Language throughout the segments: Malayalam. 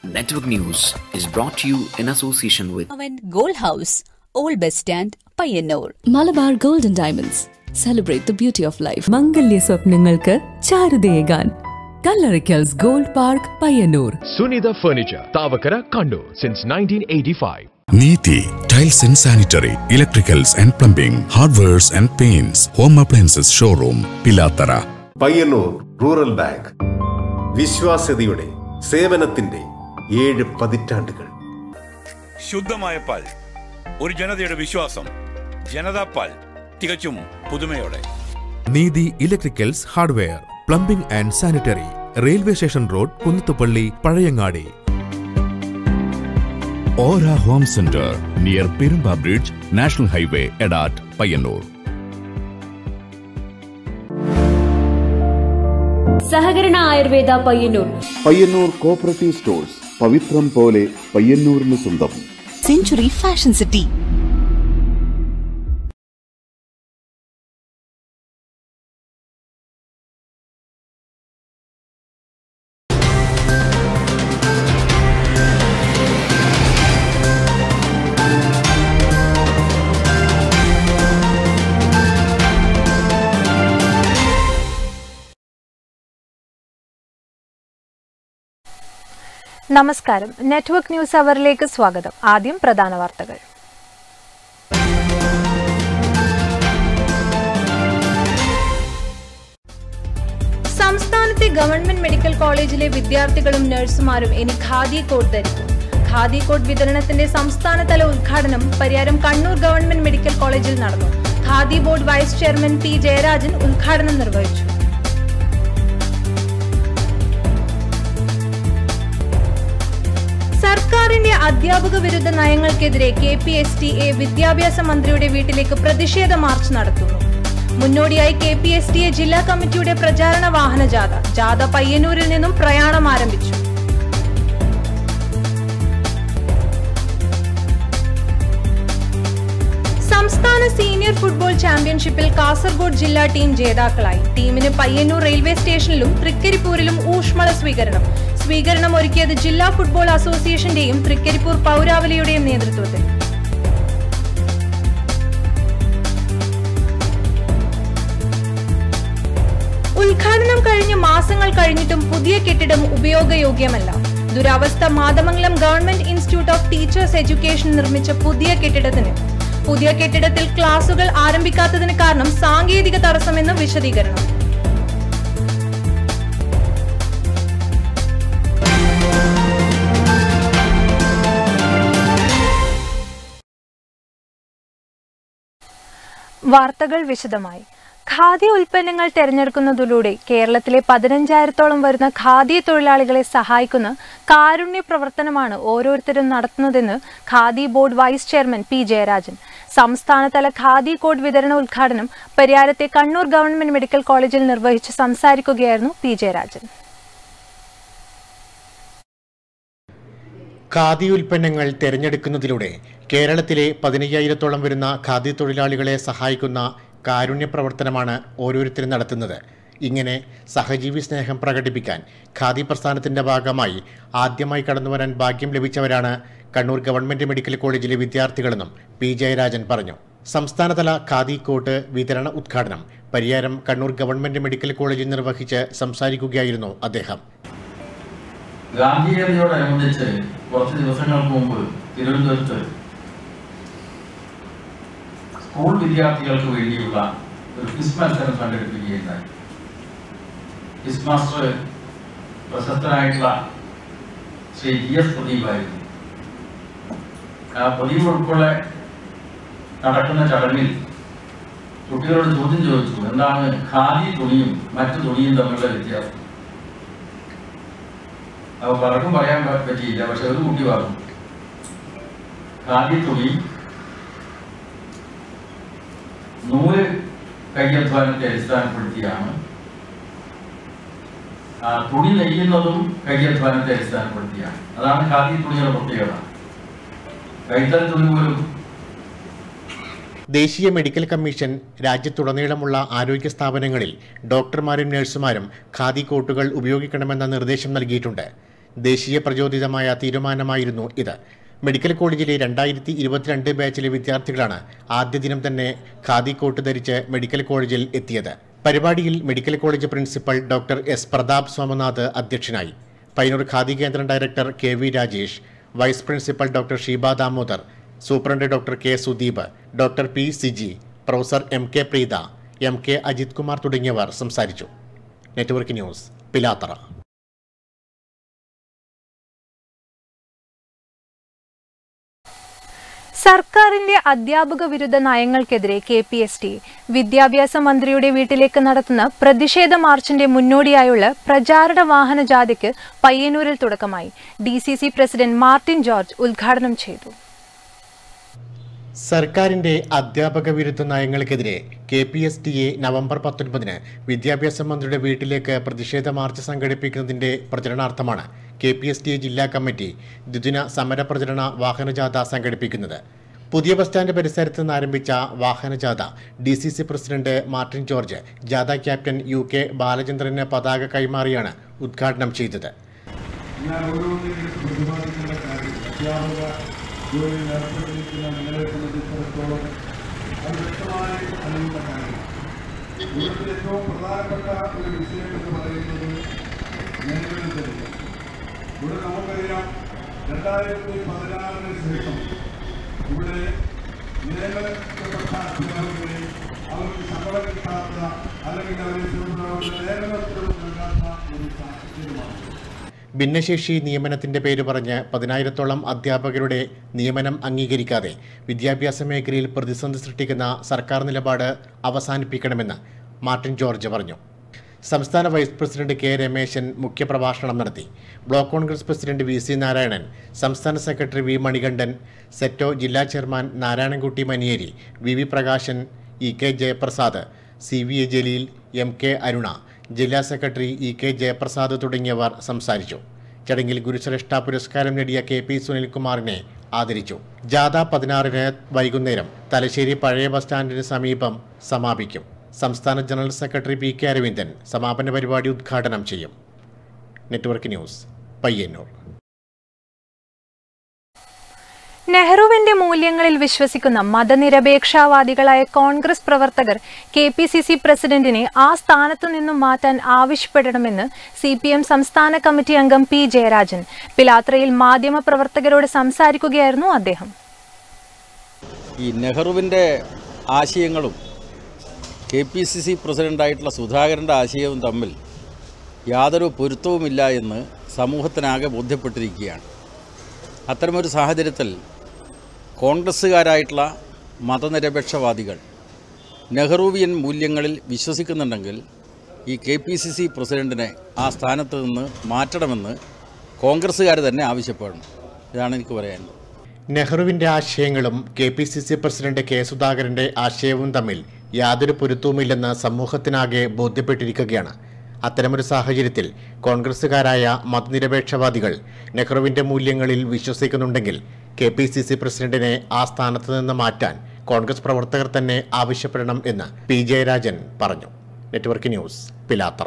Network News is brought to you in association with അവൻ gold house old bus stand Payyanur Malabar golden diamonds celebrate the beauty of life മംഗല്യ സ്വപ്നങ്ങൾക്ക് ചാരുതയേകാൻ Kallarikkals gold park Payyanur Sunitha Furniture, Tavakara, Kandu, since 1985. Neethi tiles and sanitary electricals and plumbing hardwares and paints home appliances showroom Pilathara Payyanur rural bank വിശ്വാസ്യതയുടെ സേവനത്തിന്റെ ഏഴ് പതിറ്റാണ്ടുകൾ ശുദ്ധമായ പാൽ ഒരു ജനതയുടെ വിശ്വാസം ജനതാ പാൽ തികച്ചും പുതുമയോടെ Neethi electricals hardware plumbing and sanitary railway station road Kunnathupally Pazhayangadi ഓര home centre near Perumba bridge national highway Edat Payyanur സഹകരണ ആയുർവേദ പയ്യന്നൂർ പയ്യന്നൂർ കോപ്പറേറ്റീവ് സ്റ്റോഴ്സ് പവിത്രം പോലെ പയ്യന്നൂരിന് സ്വന്തം സെഞ്ചുറി ഫാഷൻ സിറ്റി നമസ്കാരം നെറ്റ്വർക്ക് ന്യൂസ് അവറിലേക്ക് സ്വാഗതം ആദ്യം പ്രധാന വാർത്തകൾ സംസ്ഥാനത്തെ ഗവൺമെന്റ് മെഡിക്കൽ കോളേജിലെ വിദ്യാർത്ഥികളും നഴ്സുമാരും ഇനി ഖാദി കോഡ് ധരിക്കും ഖാദി കോഡ് വിതരണത്തിന്റെ സംസ്ഥാനതല ഉദ്ഘാടനം പരിയാരം കണ്ണൂർ ഗവൺമെന്റ് മെഡിക്കൽ കോളേജിൽ നടന്നു Khadi board vice chairman P Jayarajan ഉദ്ഘാടനം നിർവഹിച്ചു സർക്കാരിന്റെ അധ്യാപക വിരുദ്ധ നയങ്ങൾക്കെതിരെ K P S T A വിദ്യാഭ്യാസ മന്ത്രിയുടെ വീട്ടിലേക്ക് പ്രതിഷേധ മാർച്ച് നടത്തുന്നു മുന്നോടിയായി K P S T A ജില്ലാ കമ്മിറ്റിയുടെ പ്രചാരണ വാഹന ജാഥ ജാഥ പയ്യന്നൂരിൽ നിന്നും പ്രയാണം ആരംഭിച്ചു സംസ്ഥാന സീനിയർ ഫുട്ബോൾ ചാമ്പ്യൻഷിപ്പിൽ കാസർഗോഡ് ജില്ലാ ടീം ജേതാക്കളായി ടീമിന് പയ്യന്നൂർ റെയിൽവേ സ്റ്റേഷനിലും തൃക്കരിപ്പൂരിലും ഊഷ്മള സ്വീകരണം സ്വീകരണം ഒരുക്കിയത് ജില്ലാ ഫുട്ബോൾ അസോസിയേഷന്റെയും തൃക്കരിപ്പൂർ പൗരാവലിയുടെയും നേതൃത്വത്തിൽ ഉദ്ഘാടനം കഴിഞ്ഞ് മാസങ്ങൾ കഴിഞ്ഞിട്ടും പുതിയ കെട്ടിടം ഉപയോഗയോഗ്യമല്ല ദുരവസ്ഥ Mathamangalam government institute of teachers education നിർമ്മിച്ച പുതിയ കെട്ടിടത്തിന് പുതിയ കെട്ടിടത്തിൽ ക്ലാസുകൾ ആരംഭിക്കാത്തതിന് കാരണം സാങ്കേതിക തടസ്സമെന്ന് വിശദീകരണം വാർത്തകൾ വിശദമായി ഖാദി ഉൽപ്പന്നങ്ങൾ തിരഞ്ഞെടുക്കുന്നതിലൂടെ കേരളത്തിലെ പതിനഞ്ചായിരത്തോളം വരുന്ന ഖാദി തൊഴിലാളികളെ സഹായിക്കുന്ന കാരുണ്യ പ്രവർത്തനമാണ് ഓരോരുത്തരും നടത്തുന്നതെന്ന് Khadi board vice chairman P Jayarajan സംസ്ഥാനതല ഖാദി കോഡ് വിതരണ ഉദ്ഘാടനം പരിയാരത്തെ കണ്ണൂർ ഗവൺമെന്റ് മെഡിക്കൽ കോളേജിൽ നിർവഹിച്ച് സംസാരിക്കുകയായിരുന്നു പി ജയരാജൻ ഖാദി ഉൽപ്പന്നങ്ങൾ തിരഞ്ഞെടുക്കുന്നതിലൂടെ കേരളത്തിലെ പതിനയ്യായിരത്തോളം വരുന്ന ഖാദി തൊഴിലാളികളെ സഹായിക്കുന്ന കാരുണ്യ പ്രവർത്തനമാണ് ഓരോരുത്തരും നടത്തുന്നത് ഇങ്ങനെ സഹജീവി സ്നേഹം പ്രകടിപ്പിക്കാൻ ഖാദി പ്രസ്ഥാനത്തിന്റെ ഭാഗമായി ആദ്യമായി കടന്നുവരാൻ ഭാഗ്യം ലഭിച്ചവരാണ് കണ്ണൂർ ഗവൺമെന്റ് മെഡിക്കൽ കോളേജിലെ വിദ്യാർത്ഥികളെന്നും പി ജയരാജൻ പറഞ്ഞു സംസ്ഥാനതല ഖാദി കോട്ട് വിതരണ ഉദ്ഘാടനം പരിയാരം കണ്ണൂർ ഗവൺമെന്റ് മെഡിക്കൽ കോളേജിൽ നിർവഹിച്ച് സംസാരിക്കുകയായിരുന്നു അദ്ദേഹം ഗാന്ധി ജയന്തിയോടനുബന്ധിച്ച് കുറച്ച് ദിവസങ്ങൾക്ക് മുമ്പ് തിരുവനന്തപുരത്ത് സ്കൂൾ വിദ്യാർത്ഥികൾക്ക് വേണ്ടിയുള്ള ഒരു ക്വിസ് മത്സരം സംഘടിപ്പിക്കുകയുണ്ടായി ക്വിസ് മാസ്റ്റർ പ്രശസ്തനായിട്ടുള്ള ശ്രീ ജി എസ് പ്രദീപായിരുന്നു ആ പ്രദീപ് ഉൾപ്പെടെ നടക്കുന്ന ചടങ്ങിൽ കുട്ടികളോട് ചോദ്യം ചോദിച്ചു എന്താണ് ഖാദി തുണിയും മറ്റു തുണിയും തമ്മിലുള്ള വ്യത്യാസം അപ്പോൾ പലർക്കും പറയാൻ പ- പറ്റിയില്ല പക്ഷെ ഒരു കുട്ടി പറഞ്ഞു ഖാദി തുണി നൂല് കയ്യധ്വാനത്തെ അടിസ്ഥാനപ്പെടുത്തിയാണ് ആ, തുണി നെയ്യുന്നതും കയ്യധ്വാനത്തെ അടിസ്ഥാനപ്പെടുത്തിയാണ് അതാണ് ഖാദി തുണിയുടെ പ്രത്യേകത കൈത്തറി തുണി പോലും ദേശീയ മെഡിക്കൽ കമ്മീഷൻ രാജ്യത്തുടനീളമുള്ള ആരോഗ്യ സ്ഥാപനങ്ങളിൽ ഡോക്ടർമാരും നഴ്സുമാരും ഖാദി കോട്ടുകൾ ഉപയോഗിക്കണമെന്ന നിർദ്ദേശം നൽകിയിട്ടുണ്ട് ദേശീയ പ്രചോദിതമായ തീരുമാനമായിരുന്നു ഇത് മെഡിക്കൽ കോളേജിലെ രണ്ടായിരത്തി ഇരുപത്തിരണ്ട് ബാച്ചിലെ വിദ്യാർത്ഥികളാണ് ആദ്യ ദിനം തന്നെ ഖാദി കോട്ട് ധരിച്ച് മെഡിക്കൽ കോളേജിൽ എത്തിയത് പരിപാടിയിൽ medical college principal doctor S Prathap Somanath അധ്യക്ഷനായി പയ്യന്നൂർ ഖാദി കേന്ദ്രം director K V Rajesh vice principal doctor Sheeba Damodar superintendent doctor K Sudeep doctor P Siji professor M K Preetha M K Ajith Kumar തുടങ്ങിയവർ സംസാരിച്ചു നെറ്റ്വർക്ക് ന്യൂസ് പിലാത്തറ സർക്കാരിന്റെ അധ്യാപക വിരുദ്ധ നയങ്ങൾക്കെതിരെ കെ പി എസ് ടി വിദ്യാഭ്യാസ മന്ത്രിയുടെ വീട്ടിലേക്ക് നടത്തുന്ന പ്രതിഷേധ മാർച്ചിന്റെ മുന്നോടിയായുള്ള പ്രചാരണ വാഹന ജാഥയ്ക്ക് പയ്യന്നൂരിൽ തുടക്കമായി D C C president Martin George ഉദ്ഘാടനം ചെയ്തു സർക്കാരിന്റെ അധ്യാപക വിരുദ്ധ നയങ്ങൾക്കെതിരെ K P S T A November പത്തൊൻപതിന് വിദ്യാഭ്യാസ മന്ത്രിയുടെ വീട്ടിലേക്ക് പ്രതിഷേധ മാർച്ച് സംഘടിപ്പിക്കുന്നതിന്റെ പ്രചരണാർത്ഥമാണ് K P S T A ജില്ലാ കമ്മിറ്റി ദ്വിദിന സമരപ്രചരണ വാഹനജാഥ സംഘടിപ്പിക്കുന്നത് പുതിയ ബസ് സ്റ്റാൻഡ് പരിസരത്ത് നിന്ന് ആരംഭിച്ച വാഹനജാഥ D C C president Martin George ജാഥ ക്യാപ്റ്റൻ യു കെ ബാലചന്ദ്രന് പതാക കൈമാറിയാണ് ഉദ്ഘാടനം ചെയ്തത് ഞാൻ ഓരോന്നിനും പ്രതിപാദിക്കേണ്ട കാര്യം അധ്യാപക ജോലിയിൽ ഏർപ്പെട്ടിരിക്കുന്ന നിങ്ങളെ സംബന്ധിച്ചിടത്തോളം അത് വ്യക്തമായി അറിയുന്ന കാര്യം ഇവിടുത്തെ ഏറ്റവും പ്രധാനപ്പെട്ട ഒരു വിഷയം എന്ന് പറയുന്നത് നിയമനത്തില്ല ഇവിടെ നമുക്കറിയാം രണ്ടായിരത്തി പതിനാറിന് ശേഷം ഇവിടെ നിയമനപ്പെട്ട അധ്യാപകരെ അവർക്ക് ശമ്പളം കിട്ടാത്ത അല്ലെങ്കിൽ അവരെ നിയമനത്തിലൂടെ നൽകാത്ത ഒരു സാഹചര്യമാണ് ഭിന്നശേഷി നിയമനത്തിന്റെ പേര് പറഞ്ഞ് പതിനായിരത്തോളം അധ്യാപകരുടെ നിയമനം അംഗീകരിക്കാതെ വിദ്യാഭ്യാസ മേഖലയിൽ പ്രതിസന്ധി സൃഷ്ടിക്കുന്ന സർക്കാർ നിലപാട് അവസാനിപ്പിക്കണമെന്ന് മാർട്ടിൻ ജോർജ് പറഞ്ഞു സംസ്ഥാന വൈസ് പ്രസിഡന്റ് കെ രമേശൻ മുഖ്യപ്രഭാഷണം നടത്തി block Congress president V C Narayanan സംസ്ഥാന സെക്രട്ടറി വി മണികണ്ഠൻ സെറ്റോ ജില്ലാ chairman Narayanankutty Maniyeri V V Prakashan E K Jayaprasad C V A Jaleel M K Aruna ജില്ലാ സെക്രട്ടറി ഇ കെ ജയപ്രസാദ് തുടങ്ങിയവർ സംസാരിച്ചു ചടങ്ങിൽ ഗുരുശ്രേഷ്ഠ പുരസ്കാരം നേടിയ കെ പി സുനിൽകുമാറിനെ ആദരിച്ചു ജാഥ പതിനാറിന് വൈകുന്നേരം തലശ്ശേരി പഴയ ബസ് സ്റ്റാൻഡിന് സമീപം സമാപിക്കും സംസ്ഥാന general secretary P K Aravindan സമാപന പരിപാടി ഉദ്ഘാടനം ചെയ്യും നെറ്റ്വർക്ക് ന്യൂസ് പയ്യന്നൂർ നെഹ്റുവിന്റെ മൂല്യങ്ങളിൽ വിശ്വസിക്കുന്ന മതനിരപേക്ഷാവാദികളായ കോൺഗ്രസ് പ്രവർത്തകർ കെ പി സി സി പ്രസിഡന്റിനെ ആ സ്ഥാനത്തു നിന്നും മാറ്റാൻ ആവശ്യപ്പെടണമെന്ന് സി പി എം സംസ്ഥാന കമ്മിറ്റി അംഗം പി ജയരാജൻ പിലാത്രയിൽ മാധ്യമപ്രവർത്തകരോട് സംസാരിക്കുകയായിരുന്നു അദ്ദേഹം ഈ നെഹ്റുവിൻ്റെ ആശയങ്ങളും കെ പി സി സി പ്രസിഡൻ്റായിട്ടുള്ള സുധാകരൻ്റെ ആശയവും തമ്മിൽ യാതൊരു പൊരുത്തവുമില്ല എന്ന് സമൂഹത്തിനാകെ ബോധ്യപ്പെട്ടിരിക്കുകയാണ് അത്തരമൊരു സാഹചര്യത്തിൽ കോൺഗ്രസ്സുകാരായിട്ടുള്ള മതനിരപേക്ഷവാദികൾ നെഹ്റുവിയൻ മൂല്യങ്ങളിൽ വിശ്വസിക്കുന്നുണ്ടെങ്കിൽ ഈ കെ പി സി സി പ്രസിഡൻറ്റിനെ ആ സ്ഥാനത്ത് നിന്ന് മാറ്റണമെന്ന് കോൺഗ്രസ്സുകാർ തന്നെ ആവശ്യപ്പെടണം ഇതാണ് എനിക്ക് പറയാനുള്ളത് നെഹ്റുവിന്റെ ആശയങ്ങളും K P C C president K സുധാകരന്റെ ആശയവും തമ്മിൽ യാതൊരു പൊരുത്തവുമില്ലെന്ന് സമൂഹത്തിനാകെ ബോധ്യപ്പെട്ടിരിക്കുകയാണ് അത്തരമൊരു സാഹചര്യത്തിൽ കോൺഗ്രസുകാരായ മതനിരപേക്ഷവാദികൾ നെഹ്റുവിന്റെ മൂല്യങ്ങളിൽ വിശ്വസിക്കുന്നുണ്ടെങ്കിൽ കെ പി സി സി പ്രസിഡന്റിനെ ആ സ്ഥാനത്ത് നിന്ന് മാറ്റാൻ കോൺഗ്രസ് പ്രവർത്തകർ തന്നെ ആവശ്യപ്പെടണം എന്ന് പി ജയരാജൻ പറഞ്ഞു നെറ്റ്വർക്ക് ന്യൂസ് പിലാത്തറ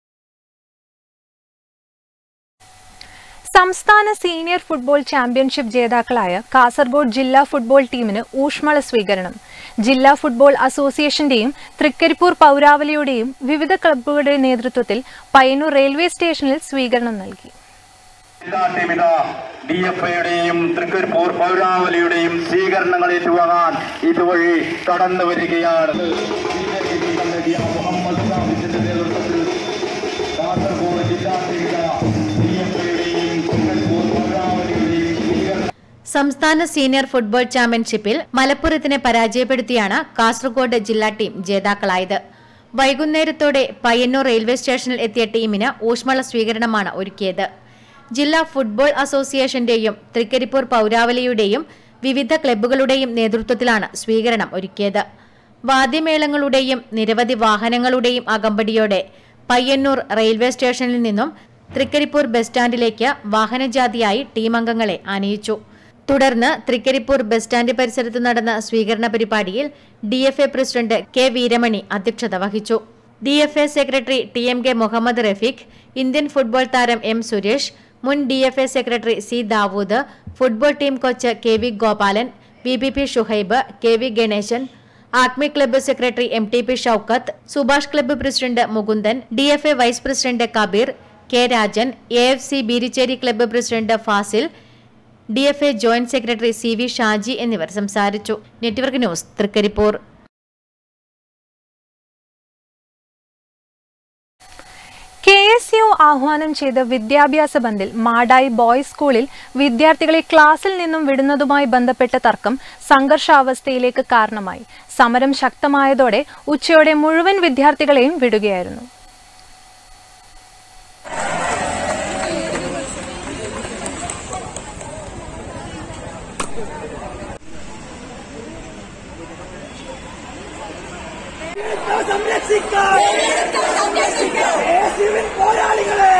സംസ്ഥാന സീനിയർ ഫുട്ബോൾ ചാമ്പ്യൻഷിപ്പ് ജേതാക്കളായ കാസർഗോഡ് ജില്ലാ ഫുട്ബോൾ ടീമിന് ഊഷ്മള സ്വീകരണം ജില്ലാ ഫുട്ബോൾ അസോസിയേഷന്റെയും തൃക്കരിപ്പൂർ പൗരാവലിയുടെയും വിവിധ ക്ലബ്ബുകളുടെ നേതൃത്വത്തിൽ പയ്യന്നൂർ റെയിൽവേ സ്റ്റേഷനിൽ സ്വീകരണം നൽകി ഡി എഫ് ഐയുടെയും തൃക്കരിപ്പൂർ പൗരാവലിയുടെയും സ്വീകരണങ്ങൾ ഏറ്റുവാങ്ങാൻ ഇതുവഴി കടന്നു വരികയാണ് മുഹമ്മദ് ഷാഫിന്റെ നേതൃത്വത്തിൽ കാസർഗോഡ് ജില്ലാ ഡി എഫ് ഐയുടെയും തൃക്കരിപ്പൂർ പൗരാവലിയുടെയും സ്വീകരണം സംസ്ഥാന സീനിയർ ഫുട്ബോൾ ചാമ്പ്യൻഷിപ്പിൽ മലപ്പുറത്തിനെ പരാജയപ്പെടുത്തിയാണ് കാസർഗോഡ് ജില്ലാ ടീം ജേതാക്കളായത് വൈകുന്നേരത്തോടെ പയ്യന്നൂർ റെയിൽവേ സ്റ്റേഷനിൽ എത്തിയ ടീമിന് ഊഷ്മള സ്വീകരണമാണ് ഒരുക്കിയത് ജില്ലാ ഫുട്ബോൾ അസോസിയേഷന്റെയും തൃക്കരിപ്പൂർ പൗരാവലിയുടെയും വിവിധ ക്ലബ്ബുകളുടെയും നേതൃത്വത്തിലാണ് സ്വീകരണം ഒരുക്കിയത് വാദ്യമേളങ്ങളുടെയും നിരവധി വാഹനങ്ങളുടെയും അകമ്പടിയോടെ പയ്യന്നൂർ റെയിൽവേ സ്റ്റേഷനിൽ നിന്നും തൃക്കരിപ്പൂർ ബസ് സ്റ്റാൻഡിലേക്ക് വാഹനജാതിയായി ടീം അംഗങ്ങളെ ആനയിച്ചു തുടർന്ന് തൃക്കരിപ്പൂർ ബസ് സ്റ്റാൻഡ് പരിസരത്ത് നടന്ന സ്വീകരണ പരിപാടിയിൽ D F A president K Veeramani അധ്യക്ഷത വഹിച്ചു D F A secretary T M K Muhammad Rafeeq Indian football താരം എം സുരേഷ് മുൻ D F A secretary C Dawood football team coach K V Gopalan B B P Shuhaib K V Ganesan Athmi club secretary M T P Shoukath Subhash club president Mukundan D F A vice president Kabeer K Rajan A F C Beericheri club president Fasil D F A joint secretary C V Shaji എന്നിവർ സംസാരിച്ചു network news Trikaripur K S U ആഹ്വാനം ചെയ്ത വിദ്യാഭ്യാസ ബന്ദിൽ മാടായി ബോയ്സ് സ്കൂളിൽ വിദ്യാർത്ഥികളെ ക്ലാസ്സിൽ നിന്നും വിടുന്നതുമായി ബന്ധപ്പെട്ട തർക്കം സംഘർഷാവസ്ഥയിലേക്ക് കാരണമായി സമരം ശക്തമായതോടെ ഉച്ചയോടെ മുഴുവൻ വിദ്യാർത്ഥികളെയും വിടുകയായിരുന്നു പോരാളികളെ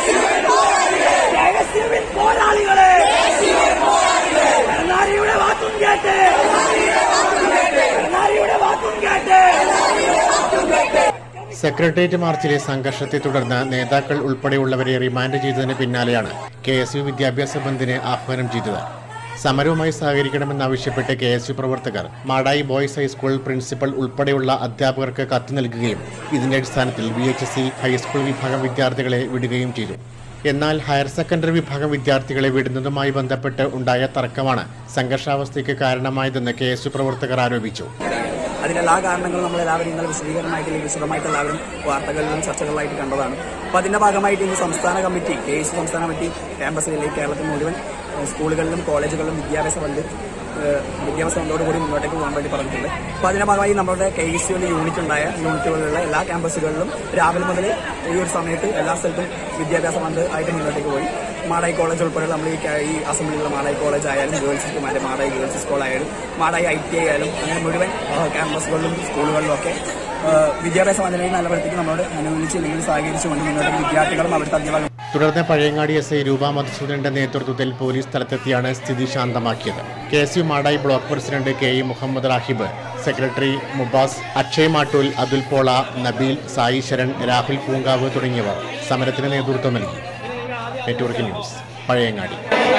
പോരാളികളെ ഭരണാരിയുടെ വാക്കും കേട്ട് ഭരണാരിയുടെ വാക്കും കേട്ട് സെക്രട്ടേറിയറ്റ് മാർച്ചിലെ സംഘർഷത്തെ തുടർന്ന് നേതാക്കൾ ഉൾപ്പെടെയുള്ളവരെ റിമാൻഡ് ചെയ്തതിന് പിന്നാലെയാണ് കെ എസ് യു വിദ്യാഭ്യാസ ബന്ദിന് ആഹ്വാനം ചെയ്തത് സമരവുമായി സഹകരിക്കണമെന്നാവശ്യപ്പെട്ട് കെ എസ് യു പ്രവർത്തകർ മാടായി ബോയ്സ് ഹൈസ്കൂൾ പ്രിൻസിപ്പൽ ഉൾപ്പെടെയുള്ള അധ്യാപകർക്ക് കത്ത് നൽകുകയും ഇതിന്റെ അടിസ്ഥാനത്തിൽ B H S C high school വിഭാഗം വിദ്യാർത്ഥികളെ വിടുകയും ചെയ്തു എന്നാൽ ഹയർ സെക്കൻഡറി വിഭാഗം വിദ്യാർത്ഥികളെ വിടുന്നതുമായി ബന്ധപ്പെട്ട് ഉണ്ടായ തർക്കമാണ് സംഘർഷാവസ്ഥയ്ക്ക് കാരണമായതെന്ന് കെ എസ് യു പ്രവർത്തകർ ആരോപിച്ചു അതിനെല്ലാ കാരണങ്ങളും നമ്മൾ എല്ലാവരും ഇന്നലെ വിശദീകരണമായിട്ട് അല്ലെങ്കിൽ വിശദമായിട്ട് എല്ലാവരും വാർത്തകളിലും ചർച്ചകളിലായിട്ട് കണ്ടതാണ് അപ്പോൾ അതിന്റെ ഭാഗമായിട്ട് ഇന്ന് സംസ്ഥാന കമ്മിറ്റി കെ എസ് സംസ്ഥാന കമ്മിറ്റി ക്യാമ്പസിലെ കേരളത്തിൽ മുഴുവൻ ഏഹ്, സ്കൂളുകളിലും കോളേജുകളിലും വിദ്യാഭ്യാസ ബന്ദ് ഏഹ്, വിദ്യാഭ്യാസ ബന്ധോട് കൂടി മുന്നോട്ടേക്ക് പോകാൻ വേണ്ടി പറഞ്ഞിട്ടുണ്ട് അപ്പോൾ അതിന്റെ ഭാഗമായി നമ്മുടെ കെ എസ് യുവിന്റെ യൂണിറ്റ് ഉണ്ടായ യൂണിറ്റുകളിലുള്ള എല്ലാ ക്യാമ്പസുകളിലും രാവിലെ മുതൽ ഈ ഒരു സമയത്ത് എല്ലാ സ്ഥലത്തും വിദ്യാഭ്യാസ ബന്ദ് ആയിട്ട് മുന്നോട്ടേക്ക് പോയി മാടായി കോളേജ് ഉൾപ്പെടെ നമ്മൾ ഈ ക- ഈ അസംബ്ലിയിലുള്ള മാടായി കോളേജ് ആയാലും ഗേൾസ് സ്കൂളുമാരെ മാടായി ഗേൾസ് സ്കൂൾ ആയാലും മാടായി ഐ ടി ആയാലും അങ്ങനെ മുഴുവൻ ആ, ക്യാമ്പസുകളിലും സ്കൂളുകളിലും ഒക്കെ ആ, വിദ്യാഭ്യാസ മന്ത്രിയെ നിലനിർത്തിക്ക് നമ്മളോട് അനുകൂലിച്ച് അല്ലെങ്കിൽ സഹകരിച്ചുകൊണ്ട് മുന്നോട്ട് വിദ്യാർത്ഥികളും അവിടുത്തെ അധ്യാപകരും തുടർന്ന് പഴയങ്ങാടി എസ് ഐ രൂപ മധുസൂദന്റെ നേതൃത്വത്തിൽ പോലീസ് സ്ഥലത്തെത്തിയാണ് സ്ഥിതി ശാന്തമാക്കിയത് K S U Madayi block president K E Muhammad Rahib secretary Mubas Akshay Mattool Athul Pola Nabeel Sai Sharan Rahul Poonkavu തുടങ്ങിയവർ സമരത്തിന് നേതൃത്വം നൽകി network news Pazhayangadi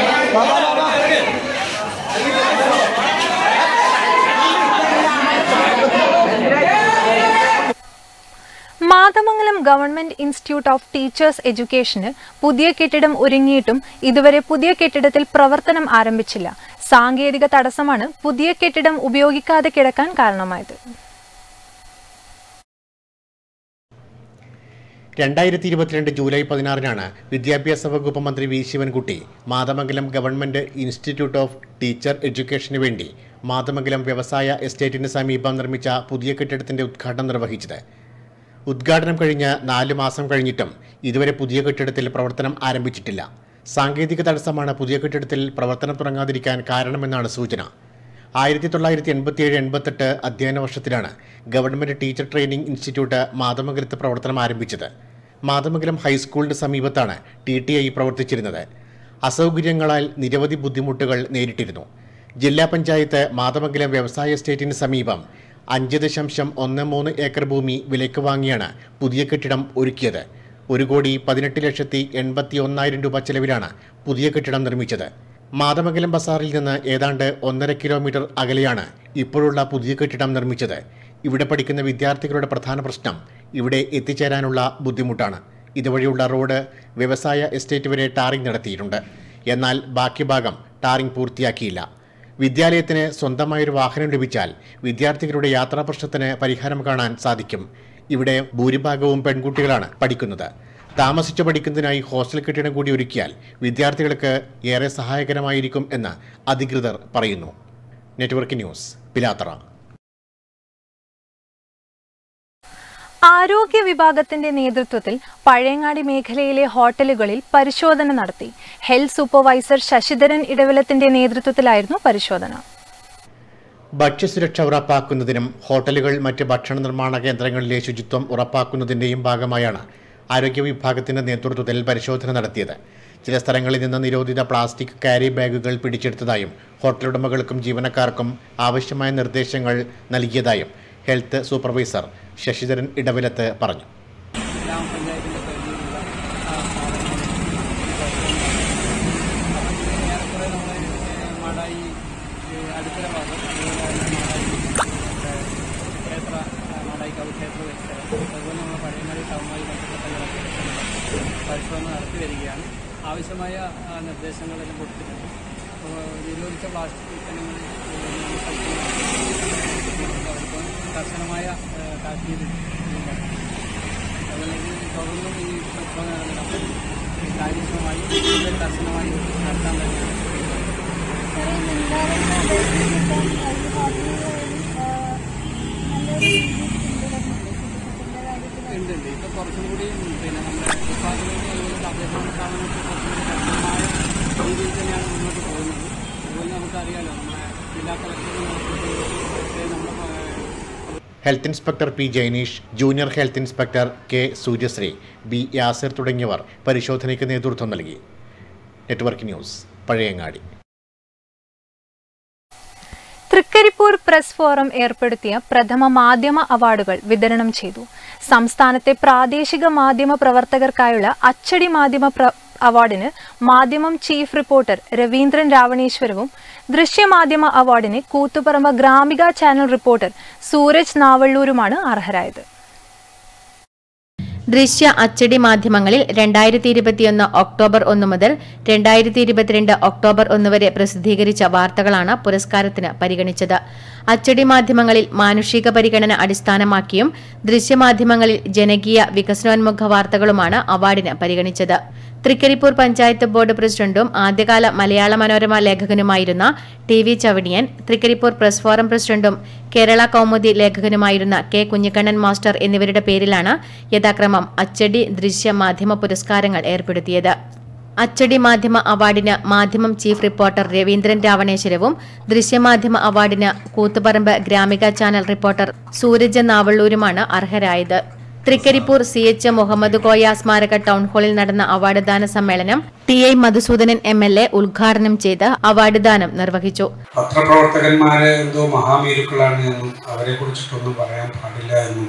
Mathamangalam government institute of teachers എഡ്യൂക്കേഷന് പുതിയ കെട്ടിടം ഒരുങ്ങിയിട്ടും ഇതുവരെ പുതിയ കെട്ടിടത്തിൽ പ്രവർത്തനം ആരംഭിച്ചില്ല സാങ്കേതിക തടസ്സമാണ് പുതിയ കെട്ടിടം ഉപയോഗിക്കാതെ കിടക്കാൻ കാരണമായത് രണ്ടായിരത്തി ഇരുപത്തിരണ്ട് ജൂലൈ പതിനാറിനാണ് വിദ്യാഭ്യാസ വകുപ്പ് മന്ത്രി V Sivankutty Mathamangalam government institute of teacher എഡ്യൂക്കേഷന് വേണ്ടി മാതമംഗലം വ്യവസായ എസ്റ്റേറ്റിന് സമീപം നിർമ്മിച്ച പുതിയ കെട്ടിടത്തിന്റെ ഉദ്ഘാടനം നിർവഹിച്ചത് ഉദ്ഘാടനം കഴിഞ്ഞ് നാല് മാസം കഴിഞ്ഞിട്ടും ഇതുവരെ പുതിയ കെട്ടിടത്തിൽ പ്രവർത്തനം ആരംഭിച്ചിട്ടില്ല സാങ്കേതിക തടസ്സമാണ് പുതിയ കെട്ടിടത്തിൽ പ്രവർത്തനം തുടങ്ങാതിരിക്കാൻ കാരണമെന്നാണ് സൂചന ആയിരത്തി തൊള്ളായിരത്തി എൺപത്തിയേഴ് എൺപത്തെട്ട് അധ്യയന വർഷത്തിലാണ് ഗവൺമെന്റ് ടീച്ചർ ട്രെയിനിംഗ് ഇൻസ്റ്റിറ്റ്യൂട്ട് മാതമംഗലത്ത് പ്രവർത്തനം ആരംഭിച്ചത് മാതമംഗലം ഹൈസ്കൂളിന് സമീപത്താണ് ടി ടി ഐ പ്രവർത്തിച്ചിരുന്നത് അസൗകര്യങ്ങളാൽ നിരവധി ബുദ്ധിമുട്ടുകൾ നേരിട്ടിരുന്നു ജില്ലാ പഞ്ചായത്ത് മാതമംഗലം വ്യവസായ എസ്റ്റേറ്റിന് സമീപം അഞ്ച് ദശാംശം ഒന്ന് മൂന്ന് ഏക്കർ ഭൂമി വിലയ്ക്ക് വാങ്ങിയാണ് പുതിയ കെട്ടിടം ഒരുക്കിയത് ഒരു കോടി പതിനെട്ട് ലക്ഷത്തി എൺപത്തി ഒന്നായിരം രൂപ ചെലവിലാണ് പുതിയ കെട്ടിടം നിർമ്മിച്ചത് മാതമംഗലം ബസാറിൽ നിന്ന് ഏതാണ്ട് ഒന്നര കിലോമീറ്റർ അകലെയാണ് ഇപ്പോഴുള്ള പുതിയ കെട്ടിടം നിർമ്മിച്ചത് ഇവിടെ പഠിക്കുന്ന വിദ്യാർത്ഥികളുടെ പ്രധാന പ്രശ്നം ഇവിടെ എത്തിച്ചേരാനുള്ള ബുദ്ധിമുട്ടാണ് ഇതുവഴിയുള്ള റോഡ് വ്യവസായ എസ്റ്റേറ്റ് വരെ ടാറിംഗ് നടത്തിയിട്ടുണ്ട് എന്നാൽ ബാക്കി ഭാഗം ടാറിംഗ് പൂർത്തിയാക്കിയില്ല വിദ്യാലയത്തിന് സ്വന്തമായൊരു വാഹനം ലഭിച്ചാൽ വിദ്യാർത്ഥികളുടെ യാത്രാ പ്രശ്നത്തിന് പരിഹാരം കാണാൻ സാധിക്കും ഇവിടെ ഭൂരിഭാഗവും പെൺകുട്ടികളാണ് പഠിക്കുന്നത് താമസിച്ചു പഠിക്കുന്നതിനായി ഹോസ്റ്റൽ കെട്ടിടം കൂടി ഒരുക്കിയാൽ വിദ്യാർത്ഥികൾക്ക് ഏറെ സഹായകരമായിരിക്കും എന്ന് അധികൃതർ പറയുന്നു നെറ്റ്വർക്ക് ന്യൂസ് പിലാത്തറ ആരോഗ്യ വിഭാഗത്തിന്റെ നേതൃത്വത്തിൽ പഴയങ്ങാടി മേഖലയിലെ ഹോട്ടലുകളിൽ പരിശോധന നടത്തി ഹെൽത്ത് സൂപ്പർവൈസർ ശശിധരൻ ഇടവലത്തിന്റെ നേതൃത്വത്തിലായിരുന്നു പരിശോധന ഭക്ഷ്യസുരക്ഷ ഉറപ്പാക്കുന്നതിനും ഹോട്ടലുകൾ മറ്റ് ഭക്ഷണ നിർമ്മാണ കേന്ദ്രങ്ങളിലെ ശുചിത്വം ഉറപ്പാക്കുന്നതിന്റെയും ഭാഗമായാണ് ആരോഗ്യ വിഭാഗത്തിന്റെ നേതൃത്വത്തിൽ പരിശോധന നടത്തിയത് ചില സ്ഥലങ്ങളിൽ നിന്ന് നിരോധിത പ്ലാസ്റ്റിക് ക്യാരി ബാഗുകൾ പിടിച്ചെടുത്തതായും ഹോട്ടൽ ഉടമകൾക്കും ജീവനക്കാർക്കും ആവശ്യമായ നിർദ്ദേശങ്ങൾ നൽകിയതായും ഹെൽത്ത് സൂപ്പർവൈസർ ശശിധരൻ ഇടവിലത്ത് പറഞ്ഞു പരിശോധന നടത്തി വരികയാണ് ആവശ്യമായ ആ, നിർദ്ദേശങ്ങളെല്ലാം കൊടുത്തിട്ടുണ്ട് അപ്പോൾ നിരോധിച്ച പ്ലാസ്റ്റിക് ഉൽപ്പന്നങ്ങൾ അവർക്ക് കർശനമായ ആ, താക്കീത് ഉണ്ട്. അതുപോലെ ഇത് തുടർന്നും ഈ പരിശോധനകൾ നമ്മൾ കാര്യക്ഷമമായി കൂടുതൽ കർശനമായി നടത്താൻ തന്നെയാണ് ഉണ്ട് ഉണ്ട് ഇപ്പൊ കുറച്ചും കൂടി പിന്നെ നമ്മുടെ ഉത്പാദനവും അതുപോലെ തദ്ദേശഭരണ സ്ഥാപനത്തിൽ കുറച്ചും കൂടി കർശനമായ രീതിയിൽ തന്നെയാണ് മുന്നോട്ട് പോകുന്നത് അതുപോലെ നമുക്കറിയാലോ നമ്മുടെ ജില്ലാ കളക്ടറും നമ്മുടെ health inspector P Jainish junior health inspector K Suryasree B Yasir തുടങ്ങിയവർ പരിശോധനയ്ക്ക് നേതൃത്വം നൽകി network news Pazhayangadi Trikaripur press forum ഏർപ്പെടുത്തിയ പ്രഥമ മാധ്യമ അവാർഡുകൾ വിതരണം ചെയ്തു സംസ്ഥാനത്തെ പ്രാദേശിക മാധ്യമ പ്രവർത്തകർക്കായുള്ള അച്ചടി മാധ്യമ പ്ര- അവാർഡിന് മാധ്യമം ചീഫ് റിപ്പോർട്ടർ രവീന്ദ്രൻ രാവണേശ്വരവും ദൃശ്യമാധ്യമ അവാർഡിന് കൂത്തുപറമ്പ് ഗ്രാമിക ചാനൽ റിപ്പോർട്ടർ സൂരജ് നാവള്ളൂരുമാണ് അർഹരായത് ദൃശ്യ അച്ചടി മാധ്യമങ്ങളിൽ രണ്ടായിരത്തി ഇരുപത്തിയൊന്ന് ഒക്ടോബർ ഒന്ന് മുതൽ രണ്ടായിരത്തി ഇരുപത്തിരണ്ട് ഒക്ടോബർ ഒന്ന് വരെ പ്രസിദ്ധീകരിച്ച വാർത്തകളാണ് പുരസ്കാരത്തിന് പരിഗണിച്ചത് അച്ചടി മാധ്യമങ്ങളിൽ മാനുഷിക പരിഗണന അടിസ്ഥാനമാക്കിയും ദൃശ്യമാധ്യമങ്ങളിൽ ജനകീയ വികസനോന്മുഖ വാർത്തകളുമാണ് അവാർഡിന് പരിഗണിച്ചത് തൃക്കരിപ്പൂർ പഞ്ചായത്ത് ബോർഡ് പ്രസിഡന്റും ആദ്യകാല മലയാള മനോരമ ലേഖകനുമായിരുന്ന T V Chavadiyan Trikaripur press forum പ്രസിഡന്റും കേരള കൗമുദി ലേഖകനുമായിരുന്ന കെ കുഞ്ഞിക്കണ്ണൻ മാസ്റ്റർ എന്നിവരുടെ പേരിലാണ് യഥാക്രമം അച്ചടി ദൃശ്യ മാധ്യമ പുരസ്കാരങ്ങൾ ഏർപ്പെടുത്തിയത് അച്ചടി മാധ്യമ അവാർഡിന് മാധ്യമം ചീഫ് റിപ്പോർട്ടർ രവീന്ദ്രൻ രാവണേശ്വരവും ദൃശ്യമാധ്യമ അവാർഡിന് കൂത്തുപറമ്പ് ഗ്രാമിക ചാനൽ റിപ്പോർട്ടർ സൂരജ് നാവള്ളൂരുമാണ് അർഹരായത് തൃക്കരിപ്പൂർ സി എച്ച് മുഹമ്മദ് കോയ സ്മാരക ടൗൺ ഹാളിൽ നടന്ന അവാർഡ് ദാന സമ്മേളനം T I Madhusoodanan M L A ഉദ്ഘാടനം ചെയ്ത് അവാർഡ് ദാനം നിർവഹിച്ചു പത്രപ്രവർത്തകന്മാരെ എന്തോ മഹാമീരുക്കളാണ് എന്നും അവരെ കുറിച്ചിട്ടൊന്നും പറയാൻ പാടില്ല എന്നും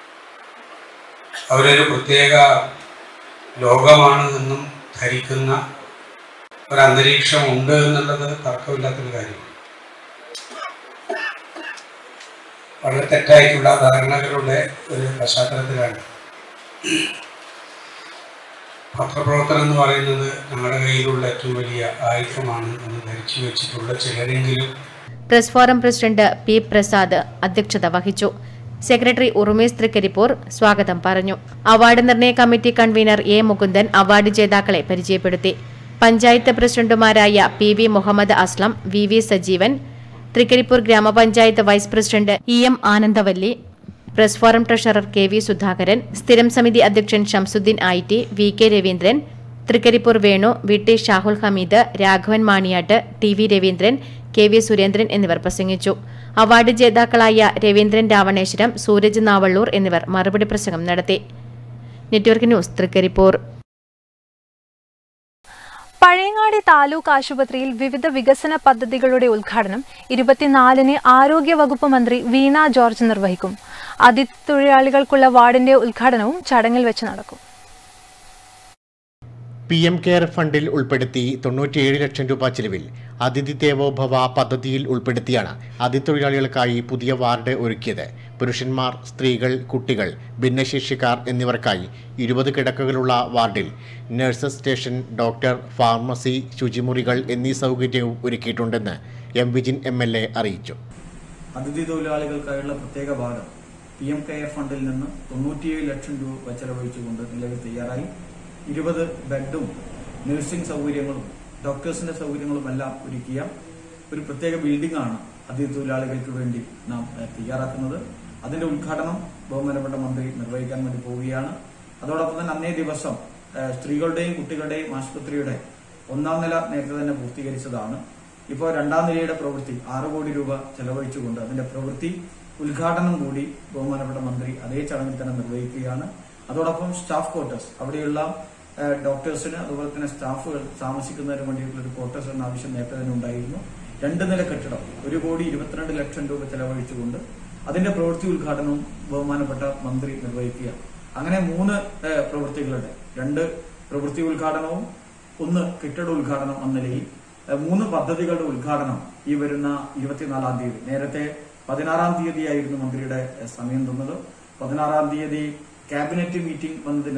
അവരൊരു പ്രത്യേക ലോകമാണ് എന്നും ധരിക്കുന്ന ഒരു അന്തരീക്ഷം ഉണ്ട് എന്നുള്ളത് തർക്കമില്ലാത്തൊരു കാര്യമാണ് വളരെ തെറ്റായിട്ടുള്ള ധാരണകളുടെ ഒരു പശ്ചാത്തലത്തിലാണ് പത്രപ്രവർത്തനം എന്ന് പറയുന്നത് ഞങ്ങളുടെ കയ്യിലുള്ള ഏറ്റവും വലിയ ആയുധമാണ് എന്ന് ധരിച്ചു വെച്ചിട്ടുള്ള ചിലരെങ്കിലും press forum president P Prasad അധ്യക്ഷത വഹിച്ചു സെക്രട്ടറി ഉറുമേസ് തൃക്കരിപ്പൂർ സ്വാഗതം പറഞ്ഞു അവാർഡ് നിർണയ committee convener A Mukundan award ജേതാക്കളെ പരിചയപ്പെടുത്തി പഞ്ചായത്ത് പ്രസിഡന്റുമാരായ P V Muhammad Aslam V V Sajeevan Trikaripur ഗ്രാമപഞ്ചായത്ത് vice president E M Anandavalli press forum treasurer K V Sudhakaran സ്ഥിരം സമിതി അധ്യക്ഷൻ Shamsuddin I T V K Raveendran Trikaripur Venu V T Shahul Hameed Raghavan Maniyat T V Raveendran K V Surendran എന്നിവർ പ്രസംഗിച്ചു അവാർഡ് ജേതാക്കളായ രവീന്ദ്രൻ രാവണേശ്വരം സൂരജ് നാവള്ളൂർ എന്നിവർ മറുപടി പ്രസംഗം നടത്തി നെറ്റ്വർക്ക് ന്യൂസ് തൃക്കരിപ്പൂർ പഴയങ്ങാടി താലൂക്ക് ആശുപത്രിയിൽ വിവിധ വികസന പദ്ധതികളുടെ ഉദ്ഘാടനം ഇരുപത്തിനാലിന് ആരോഗ്യവകുപ്പ് മന്ത്രി വീണ ജോർജ് നിർവഹിക്കും അതിഥി തൊഴിലാളികൾക്കുള്ള വാർഡിന്റെ ഉദ്ഘാടനവും ചടങ്ങിൽ വെച്ച് നടക്കും പി എം കെയർ ഫണ്ടിൽ ഉൾപ്പെടുത്തി തൊണ്ണൂറ്റിയേഴ് ലക്ഷം രൂപ ചിലവിൽ അതിഥി ദേവോഭവ പദ്ധതിയിൽ ഉൾപ്പെടുത്തിയാണ് അതിഥിത്തൊഴിലാളികൾക്കായി പുതിയ വാർഡ് ഒരുക്കിയത് പുരുഷന്മാർ സ്ത്രീകൾ കുട്ടികൾ ഭിന്നശേഷിക്കാർ എന്നിവർക്കായി ഇരുപത് കിടക്കകളുള്ള വാർഡിൽ നഴ്സസ് സ്റ്റേഷൻ ഡോക്ടർ ഫാർമസി ശുചിമുറികൾ എന്നീ സൗകര്യവും ഒരുക്കിയിട്ടുണ്ടെന്ന് M Vijin M L A അറിയിച്ചു അതിഥി തൊഴിലാളികൾക്കായുള്ള പ്രത്യേക ഭാഗം പി എം കെയർ ഫണ്ടിൽ നിന്ന് തൊണ്ണൂറ്റിയേഴ് ലക്ഷം രൂപ ചെലവഴിച്ചുകൊണ്ട് നിലവിൽ തയ്യാറായി ഇരുപത് ബെഡും നഴ്സിംഗ് സൗകര്യങ്ങളും ഡോക്ടേഴ്സിന്റെ സൗകര്യങ്ങളും എല്ലാം ഒരുക്കിയ ഒരു പ്രത്യേക ബിൽഡിംഗ് ആണ് അതിഥി തൊഴിലാളികൾക്ക് വേണ്ടി നാം ഏഹ്, തയ്യാറാക്കുന്നത് അതിന്റെ ഉദ്ഘാടനം ബഹുമാനപ്പെട്ട മന്ത്രി നിർവഹിക്കാൻ വേണ്ടി പോവുകയാണ് അതോടൊപ്പം തന്നെ അന്നേ ദിവസം ഏഹ്, സ്ത്രീകളുടെയും കുട്ടികളുടെയും ആശുപത്രിയുടെ ഒന്നാം നില നേരത്തെ തന്നെ പൂർത്തീകരിച്ചതാണ് ഇപ്പോൾ രണ്ടാം നിലയുടെ പ്രവൃത്തി ആറ് കോടി രൂപ ചെലവഴിച്ചുകൊണ്ട് അതിന്റെ പ്രവൃത്തി ഉദ്ഘാടനം കൂടി ബഹുമാനപ്പെട്ട മന്ത്രി അതേ ചടങ്ങിൽ തന്നെ നിർവഹിക്കുകയാണ് അതോടൊപ്പം സ്റ്റാഫ് ക്വാർട്ടേഴ്സ് അവിടെയുള്ള ഏഹ്, ഡോക്ടേഴ്സിന് അതുപോലെ തന്നെ സ്റ്റാഫുകൾ താമസിക്കുന്നതിന് വേണ്ടിയിട്ടുള്ള ഒരു ക്വാർട്ടേഴ്സ് എന്ന ആവശ്യം നേരത്തെ തന്നെ ഉണ്ടായിരുന്നു രണ്ട് നില കെട്ടിടം ഒരു കോടി ഇരുപത്തിരണ്ട് ലക്ഷം രൂപ ചെലവഴിച്ചുകൊണ്ട് അതിന്റെ പ്രവൃത്തി ഉദ്ഘാടനവും ബഹുമാനപ്പെട്ട മന്ത്രി നിർവഹിക്കുക അങ്ങനെ മൂന്ന് ഏഹ്, പ്രവൃത്തികളുടെ രണ്ട് പ്രവൃത്തി ഉദ്ഘാടനവും ഒന്ന് കെട്ടിട ഉദ്ഘാടനം എന്ന നിലയിൽ ഏഹ്, മൂന്ന് പദ്ധതികളുടെ ഉദ്ഘാടനം ഈ വരുന്ന ഇരുപത്തിനാലാം തീയതി നേരത്തെ പതിനാറാം തീയതിയായിരുന്നു മന്ത്രിയുടെ ഏഹ്, സമയം തന്നത് പതിനാറാം തീയതി ക്യാബിനറ്റ് മീറ്റിംഗ് വന്നതിനാൽ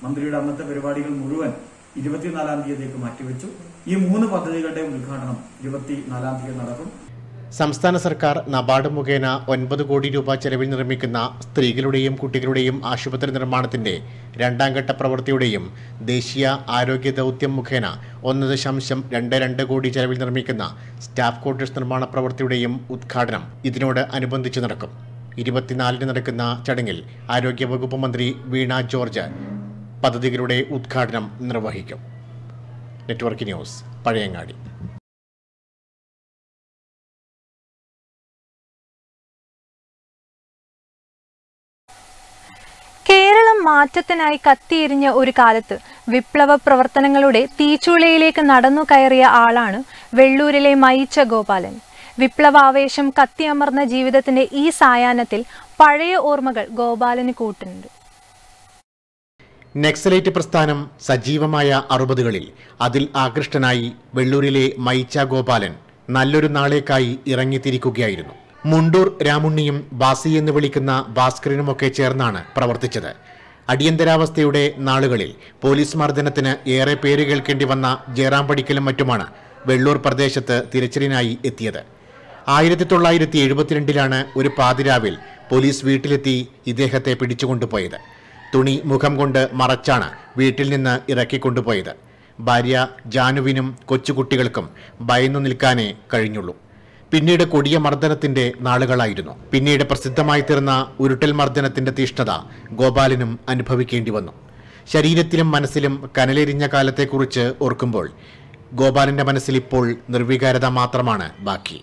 മന്ത്രിയുടെ അന്നത്തെ പരിപാടികൾ മുഴുവൻ ഇരുപത്തിനാലാം തീയതിക്ക് മാറ്റിവെച്ചു ഈ മൂന്ന് പദ്ധതികളുടെ ഉദ്ഘാടനം ഇരുപത്തിനാലാം തീയതി നടക്കും സംസ്ഥാന സർക്കാർ നബാർഡ് മുഖേന ഒൻപത് കോടി രൂപ ചെലവിൽ നിർമ്മിക്കുന്ന സ്ത്രീകളുടെയും കുട്ടികളുടെയും ആശുപത്രി നിർമ്മാണത്തിന്റെ രണ്ടാം ഘട്ട പ്രവൃത്തിയുടെയും ദേശീയ ആരോഗ്യ ദൗത്യം മുഖേന ഒന്ന് ദശാംശം രണ്ട് രണ്ട് കോടി ചെലവിൽ നിർമ്മിക്കുന്ന സ്റ്റാഫ് ക്വാർട്ടേഴ്സ് നിർമ്മാണ പ്രവൃത്തിയുടെയും ഉദ്ഘാടനം ഇതിനോട് അനുബന്ധിച്ച് നടക്കും ഇരുപത്തിനാലിന് നടക്കുന്ന ചടങ്ങിൽ ആരോഗ്യവകുപ്പ് മന്ത്രി വീണ ജോർജ് പദ്ധതികളുടെ ഉദ്ഘാടനം നിർവഹിക്കും നെറ്റ്വർക്ക് ന്യൂസ് പഴയങ്ങാടി കേരളം മാറ്റത്തിനായി കത്തിയെരിഞ്ഞ ഒരു കാലത്ത് വിപ്ലവ പ്രവർത്തനങ്ങളുടെ തീച്ചുളയിലേക്ക് നടന്നു കയറിയ ആളാണ് വെള്ളൂരിലെ മയിച്ച ഗോപാലൻ വിപ്ലവാവേശം കത്തിയമർന്ന ജീവിതത്തിന്റെ ഈ സായാഹ്നത്തിൽ പഴയ ഓർമ്മകൾ ഗോപാലന് കൂട്ടുന്നുണ്ട് നക്സലൈറ്റ് പ്രസ്ഥാനം സജീവമായ അറുപതുകളിൽ അതിൽ ആകൃഷ്ടനായി വെള്ളൂരിലെ മൈച്ച ഗോപാലൻ നല്ലൊരു നാളേക്കായി ഇറങ്ങിത്തിരിക്കുകയായിരുന്നു മുണ്ടൂർ രാമുണ്ണിയും ബാസി എന്ന് വിളിക്കുന്ന ഭാസ്കരനുമൊക്കെ ചേർന്നാണ് പ്രവർത്തിച്ചത് അടിയന്തരാവസ്ഥയുടെ നാളുകളിൽ പോലീസ് മർദ്ദനത്തിന് ഏറെ പേര് കേൾക്കേണ്ടി വന്ന ജയറാം പടിക്കലും മറ്റുമാണ് വെള്ളൂർ പ്രദേശത്ത് തിരച്ചിലിനായി എത്തിയത് ആയിരത്തി തൊള്ളായിരത്തി എഴുപത്തിരണ്ടിലാണ് ഒരു പാതിരാവിൽ പോലീസ് വീട്ടിലെത്തി ഇദ്ദേഹത്തെ പിടിച്ചുകൊണ്ടുപോയത് തുണി മുഖം കൊണ്ട് മറച്ചാണ് വീട്ടിൽ നിന്ന് ഇറക്കിക്കൊണ്ടുപോയത് ഭാര്യ ജാനുവിനും കൊച്ചുകുട്ടികൾക്കും ഭയന്നു നിൽക്കാനേ കഴിഞ്ഞുള്ളൂ പിന്നീട് കൊടിയ മർദ്ദനത്തിന്റെ നാളുകളായിരുന്നു പിന്നീട് പ്രസിദ്ധമായി തീർന്ന ഉരുട്ടൽ മർദ്ദനത്തിന്റെ തീഷ്ണത ഗോപാലനും അനുഭവിക്കേണ്ടി വന്നു ശരീരത്തിലും മനസ്സിലും കനലെരിഞ്ഞ കാലത്തെക്കുറിച്ച് ഓർക്കുമ്പോൾ ഗോപാലന്റെ മനസ്സിൽ ഇപ്പോൾ നിർവികാരത മാത്രമാണ് ബാക്കി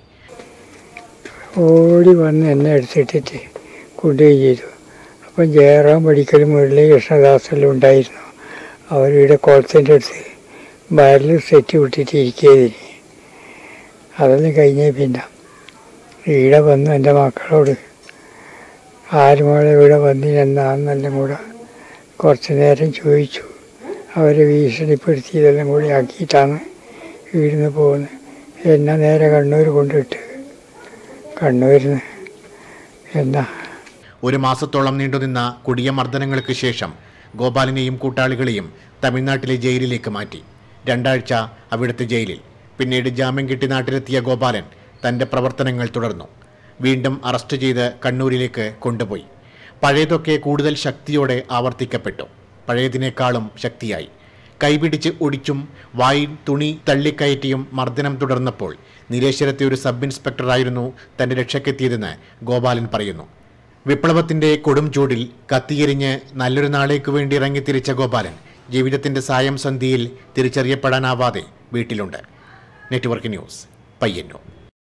ഓടി വന്ന് എന്നെ എടുത്തിട്ടിട്ട് കൊണ്ടുപോയി ചെയ്തു അപ്പം ജയറാം പഠിക്കൽ മുരളി കൃഷ്ണദാസെല്ലാം ഉണ്ടായിരുന്നു അവരുടെ കുളത്തിൻ്റെ അടുത്ത് ബാരിൽ സെറ്റ് വിട്ടിട്ട് ഇരിക്കുകയതിന് അതെല്ലാം കഴിഞ്ഞ പിന്നെ ഇവിടെ വന്നു എൻ്റെ മക്കളോട് ആരുമോളെ ഇവിടെ വന്നില്ലെന്നാന്നെല്ലാം കൂടെ കുറച്ച് നേരം ചോദിച്ചു അവരെ ഭീഷണിപ്പെടുത്തി ഇതെല്ലാം കൂടി ആക്കിയിട്ടാണ് ഇവിടുന്ന് പോകുന്നത് എന്നെ നേരെ കണ്ണൂർ കൊണ്ടിട്ട് കണ്ണൂരിൽ നിന്ന് എന്നാ ഒരു മാസത്തോളം നീണ്ടുനിന്ന കൊടിയ മർദ്ദനങ്ങൾക്ക് ശേഷം ഗോപാലിനെയും കൂട്ടാളികളെയും തമിഴ്നാട്ടിലെ ജയിലിലേക്ക് മാറ്റി രണ്ടാഴ്ച അവിടുത്തെ ജയിലിൽ പിന്നീട് ജാമ്യം കിട്ടി നാട്ടിലെത്തിയ ഗോപാലൻ തൻ്റെ പ്രവർത്തനങ്ങൾ തുടർന്നു വീണ്ടും അറസ്റ്റ് ചെയ്ത് കണ്ണൂരിലേക്ക് കൊണ്ടുപോയി പഴയതൊക്കെ കൂടുതൽ ശക്തിയോടെ ആവർത്തിക്കപ്പെട്ടു പഴയതിനേക്കാളും ശക്തിയായി കൈപിടിച്ച് ഒടിച്ചും വായിൽ തുണി തള്ളിക്കയറ്റിയും മർദ്ദനം തുടർന്നപ്പോൾ നീലേശ്വരത്തെ ഒരു സബ് ഇൻസ്പെക്ടറായിരുന്നു തൻ്റെ രക്ഷക്കെത്തിയതെന്ന് ഗോപാലൻ പറയുന്നു വിപ്ലവത്തിന്റെ കൊടും ചൂടിൽ കത്തിയെരിഞ്ഞ് നല്ലൊരു നാളേക്ക് വേണ്ടി ഇറങ്ങി തിരിച്ച ഗോപാലൻ ജീവിതത്തിന്റെ സായം സന്ധിയിൽ തിരിച്ചറിയപ്പെടാനാവാതെ വീട്ടിലുണ്ട് നെറ്റ്വർക്ക് ന്യൂസ് പയ്യന്നൂർ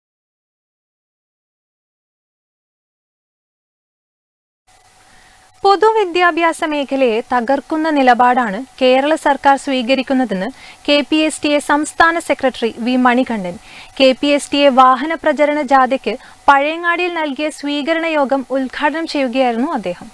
പൊതുവിദ്യാഭ്യാസ മേഖലയെ തകർക്കുന്ന നിലപാടാണ് കേരള സർക്കാർ സ്വീകരിക്കുന്നതെന്ന് K P S T A സംസ്ഥാന secretary V Manikandan K P S T A വാഹന പ്രചരണ ജാഥയ്ക്ക് പഴയങ്ങാടിയിൽ നൽകിയ സ്വീകരണ യോഗം ഉദ്ഘാടനം ചെയ്യുകയായിരുന്നു അദ്ദേഹം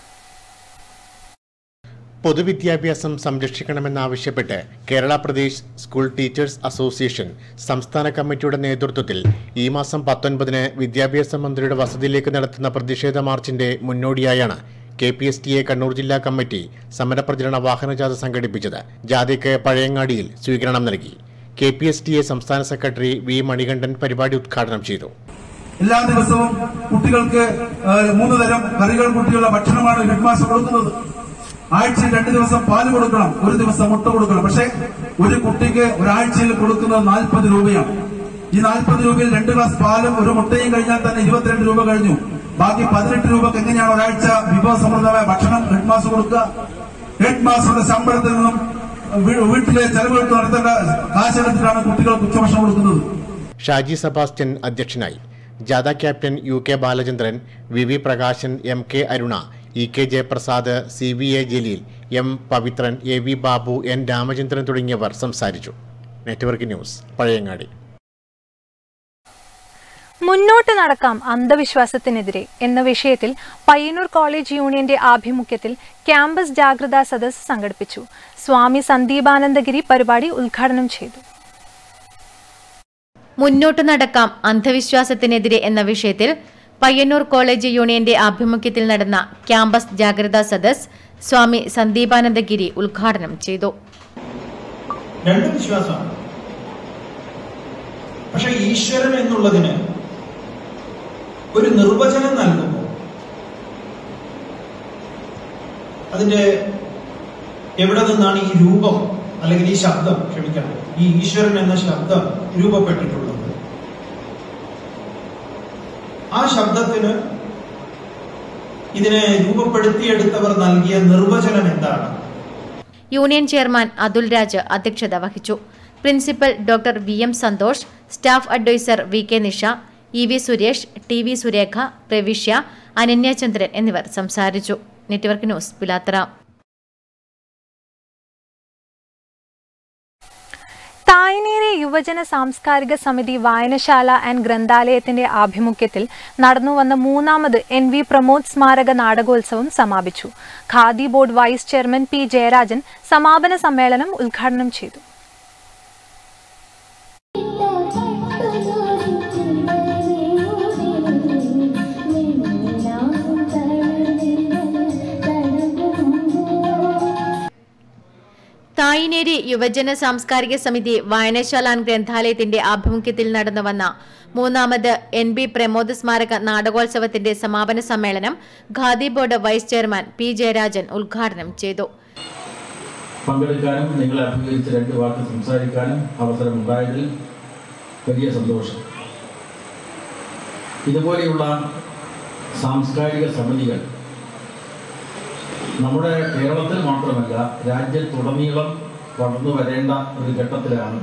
പൊതുവിദ്യാഭ്യാസം സംരക്ഷിക്കണമെന്നാവശ്യപ്പെട്ട് Kerala Pradesh school teachers association സംസ്ഥാന കമ്മിറ്റിയുടെ നേതൃത്വത്തിൽ ഈ മാസം പത്തൊൻപതിന് വിദ്യാഭ്യാസ മന്ത്രിയുടെ വസതിയിലേക്ക് നടത്തുന്ന പ്രതിഷേധ മാർച്ചിന്റെ മുന്നോടിയായാണ് K P S T A Kannur ജില്ലാ കമ്മിറ്റി സമരപ്രചരണ വാഹനജാഥ സംഘടിപ്പിച്ചത് ജാഥയ്ക്ക് പഴയങ്ങാടിയിൽ സ്വീകരണം നൽകി K P S T A സംസ്ഥാന സെക്രട്ടറി വി മണികണ്ഠൻ പരിപാടി ഉദ്ഘാടനം ചെയ്തു എല്ലാ ദിവസവും കുട്ടികൾക്ക് ആ, മൂന്ന് തരം കറികൾ കൂട്ടിയുള്ള ഭക്ഷണമാണ് ഹെഡ് മാസ്റ്റർ കൊടുക്കുന്നത് ആഴ്ചയിൽ രണ്ട് ദിവസം പാല് കൊടുക്കണം ഒരു ദിവസം മുട്ട കൊടുക്കണം പക്ഷേ ഒരു കുട്ടിക്ക് ഒരാഴ്ചയിൽ കൊടുക്കുന്നത് നാൽപ്പത് രൂപയാണ് ഈ നാൽപ്പത് രൂപയിൽ രണ്ട് ഗ്ലാസ് പാലും ഒരു മുട്ടയും കഴിഞ്ഞാൽ തന്നെ ഇരുപത്തിരണ്ട് രൂപ കഴിഞ്ഞു ബാക്കി പതിനെട്ട് രൂപക്ക് എങ്ങനെയാണ് ഒരാഴ്ച വിഭവസമൃദ്ധമായ ഭക്ഷണം ഹെഡ് മാസ്റ്റർ കൊടുക്കുക ഹെഡ് മാസ്റ്ററുടെ ശമ്പളത്തിൽ നിന്നും വീ- വീട്ടിലെ ചെലവുകൾക്ക് നടത്തേണ്ട കാശെടുത്തിട്ടാണ് കുട്ടികൾക്ക് ഉച്ചഭക്ഷണം കൊടുക്കുന്നത് ഷാജി സെബാസ്റ്റ്യൻ അധ്യക്ഷനായി ജാഥ captain U K Balachandran V V Prakashan M K Aruna E K Jayaprasad C V A Jaleel M Pavithran A V Babu N Ramachandran തുടങ്ങിയവർ സംസാരിച്ചു നെറ്റ്വർക്ക് ന്യൂസ് പഴയങ്ങാടി മുന്നോട്ട് നടക്കാം അന്ധവിശ്വാസത്തിനെതിരെ എന്ന വിഷയത്തിൽ പയ്യന്നൂർ കോളേജ് യൂണിയന്റെ ആഭിമുഖ്യത്തിൽ ക്യാമ്പസ് ജാഗ്രതാ സദസ്സ് സംഘടിപ്പിച്ചു സ്വാമി സന്ദീപാനന്ദഗിരി പരിപാടി ഉദ്ഘാടനം ചെയ്തു മുന്നോട്ടു നടക്കാം അന്ധവിശ്വാസത്തിനെതിരെ എന്ന വിഷയത്തിൽ പയ്യന്നൂർ കോളേജ് യൂണിയന്റെ ആഭിമുഖ്യത്തിൽ നടന്ന ക്യാമ്പസ് ജാഗ്രതാ സദസ് സ്വാമി സന്ദീപാനന്ദഗിരി ഉദ്ഘാടനം ചെയ്തു രണ്ട് വിശ്വാസമാണ് പക്ഷെ ഈശ്വരൻ എന്നുള്ളതിന് ഒരു നിർവചനം നൽകുമ്പോൾ അതിന്റെ എവിടെ നിന്നാണ് ഈ രൂപം അല്ലെങ്കിൽ ഈ ശബ്ദം ക്ഷമിക്കണം ഈ ഈശ്വരൻ എന്ന ശബ്ദം രൂപപ്പെട്ടിട്ടുള്ളത് ആ ശബ്ദത്തിന് ഇതിനെ രൂപപ്പെടുത്തിയെടുത്തവർ നൽകിയ നിർവചനം എന്താണ് യൂണിയൻ ചെയർമാൻ അതുൽ രാജ് അധ്യക്ഷത വഹിച്ചു principal doctor V M Santhosh staff advisor V K Nisha E V Suresh T V Surekha പ്രവിശ്യ അനന്യചന്ദ്രൻ എന്നിവർ സംസാരിച്ചു നെറ്റ്വർക്ക് ന്യൂസ് പിലാത്തറ തായ്നേരി യുവജന സാംസ്കാരിക സമിതി വായനശാല ആൻഡ് ഗ്രന്ഥാലയത്തിന്റെ ആഭിമുഖ്യത്തിൽ നടന്നുവന്ന മൂന്നാമത് എൻ വി പ്രമോദ് സ്മാരക നാടകോത്സവം സമാപിച്ചു khadi board vice chairman P Jayarajan സമാപന സമ്മേളനം ഉദ്ഘാടനം ചെയ്തു തായിനേരി യുവജന സാംസ്കാരിക സമിതി വായനശാല ആൻഡ് ഗ്രന്ഥാലയത്തിന്റെ ആഭിമുഖ്യത്തിൽ നടന്നുവന്ന മൂന്നാമത് എൻ ബി പ്രമോദ് സ്മാരക നാടകോത്സവത്തിന്റെ സമാപന സമ്മേളനം khadi board vice chairman P Jayarajan ഉദ്ഘാടനം ചെയ്തു പങ്കെടുക്കാനും നിങ്ങളെ അഭിമുഖീകരിച്ച് രണ്ട് വാക്ക് സംസാരിക്കാനും അവസരമുണ്ടായതിൽ വലിയ സന്തോഷം ഇതുപോലെയുള്ള സാംസ്കാരിക സമിതികൾ നമ്മുടെ കേരളത്തിൽ മാത്രമല്ല രാജ്യത്തുടനീളം വളർന്നു വരേണ്ട ഒരു ഘട്ടത്തിലാണ്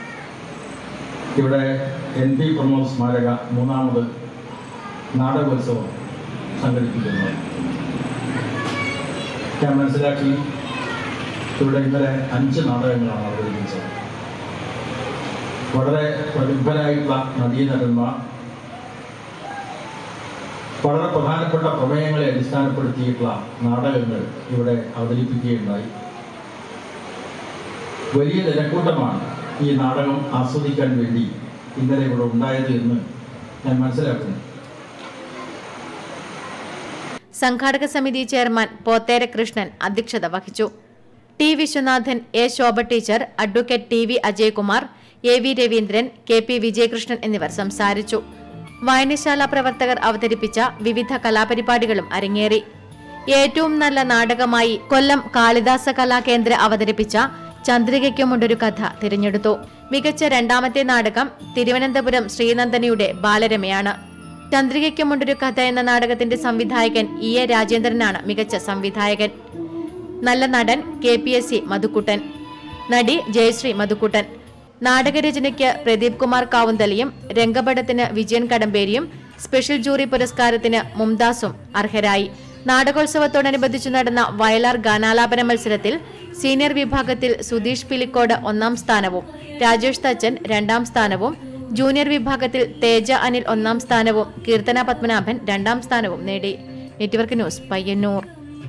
ഇവിടെ എൻ പി പ്രമോദ് സ്മാരക മൂന്നാമത് നാടകോത്സവം സംഘടിപ്പിക്കുന്നത് ഞാൻ മനസ്സിലാക്കി ഇവിടെ ഇന്നലെ അഞ്ച് നാടകങ്ങളാണ് അവതരിപ്പിച്ചത് വളരെ പ്രഗത്ഭരായിട്ടുള്ള നടീനടന്മാർ വളരെ പ്രധാനപ്പെട്ട പ്രമേയങ്ങളെ അടിസ്ഥാനപ്പെടുത്തിയിട്ടുള്ള നാടകങ്ങൾ ഇവിടെ അവതരിപ്പിക്കുകയുണ്ടായി വലിയ ജനക്കൂട്ടമാണ് ഈ നാടകം ആസ്വദിക്കാൻ വേണ്ടി ഇന്നലെ ഇവിടെ ഉണ്ടായത് എന്ന് ഞാൻ മനസ്സിലാക്കുന്നു സംഘാടക സമിതി ചെയർമാൻ പോത്തേര കൃഷ്ണൻ അധ്യക്ഷത വഹിച്ചു T Viswanathan A Shobha teacher advocate T V Ajayakumar A V Raveendran K P Vijayakrishnan എന്നിവർ സംസാരിച്ചു വായനശാല പ്രവർത്തകർ അവതരിപ്പിച്ച വിവിധ കലാപരിപാടികളും അരങ്ങേറി ഏറ്റവും നല്ല നാടകമായി കൊല്ലം കാളിദാസ കലാകേന്ദ്ര അവതരിപ്പിച്ച ചന്ദ്രികയ്ക്കുമുണ്ടൊരു കഥ തിരഞ്ഞെടുത്തു മികച്ച രണ്ടാമത്തെ നാടകം തിരുവനന്തപുരം ശ്രീനന്ദനിയുടെ ബാലരമയാണ് ചന്ദ്രികയ്ക്കുമുണ്ടൊരു കഥ എന്ന നാടകത്തിന്റെ സംവിധായകൻ ഇ എ രാജേന്ദ്രനാണ് മികച്ച സംവിധായകൻ നല്ല നടൻ K P S C Madhukuttan നടി ജയശ്രീ മധുക്കുട്ടൻ നാടകരചനയ്ക്ക് പ്രദീപ് കുമാർ കാവുന്തലിയും രംഗപടത്തിന് വിജയൻ കടമ്പേരിയും സ്പെഷ്യൽ ജൂറി പുരസ്കാരത്തിന് മുംതാസും അർഹരായി നാടകോത്സവത്തോടനുബന്ധിച്ചു നടന്ന വയലാർ ഗാനാലാപന മത്സരത്തിൽ സീനിയർ വിഭാഗത്തിൽ സുധീഷ് പിലിക്കോട് ഒന്നാം സ്ഥാനവും രാജേഷ് തച്ചൻ രണ്ടാം സ്ഥാനവും ജൂനിയർ വിഭാഗത്തിൽ തേജ അനിൽ ഒന്നാം സ്ഥാനവും കീർത്തന പത്മനാഭൻ രണ്ടാം സ്ഥാനവും നേടി നെറ്റ്വർക്ക് ന്യൂസ് പയ്യന്നൂർ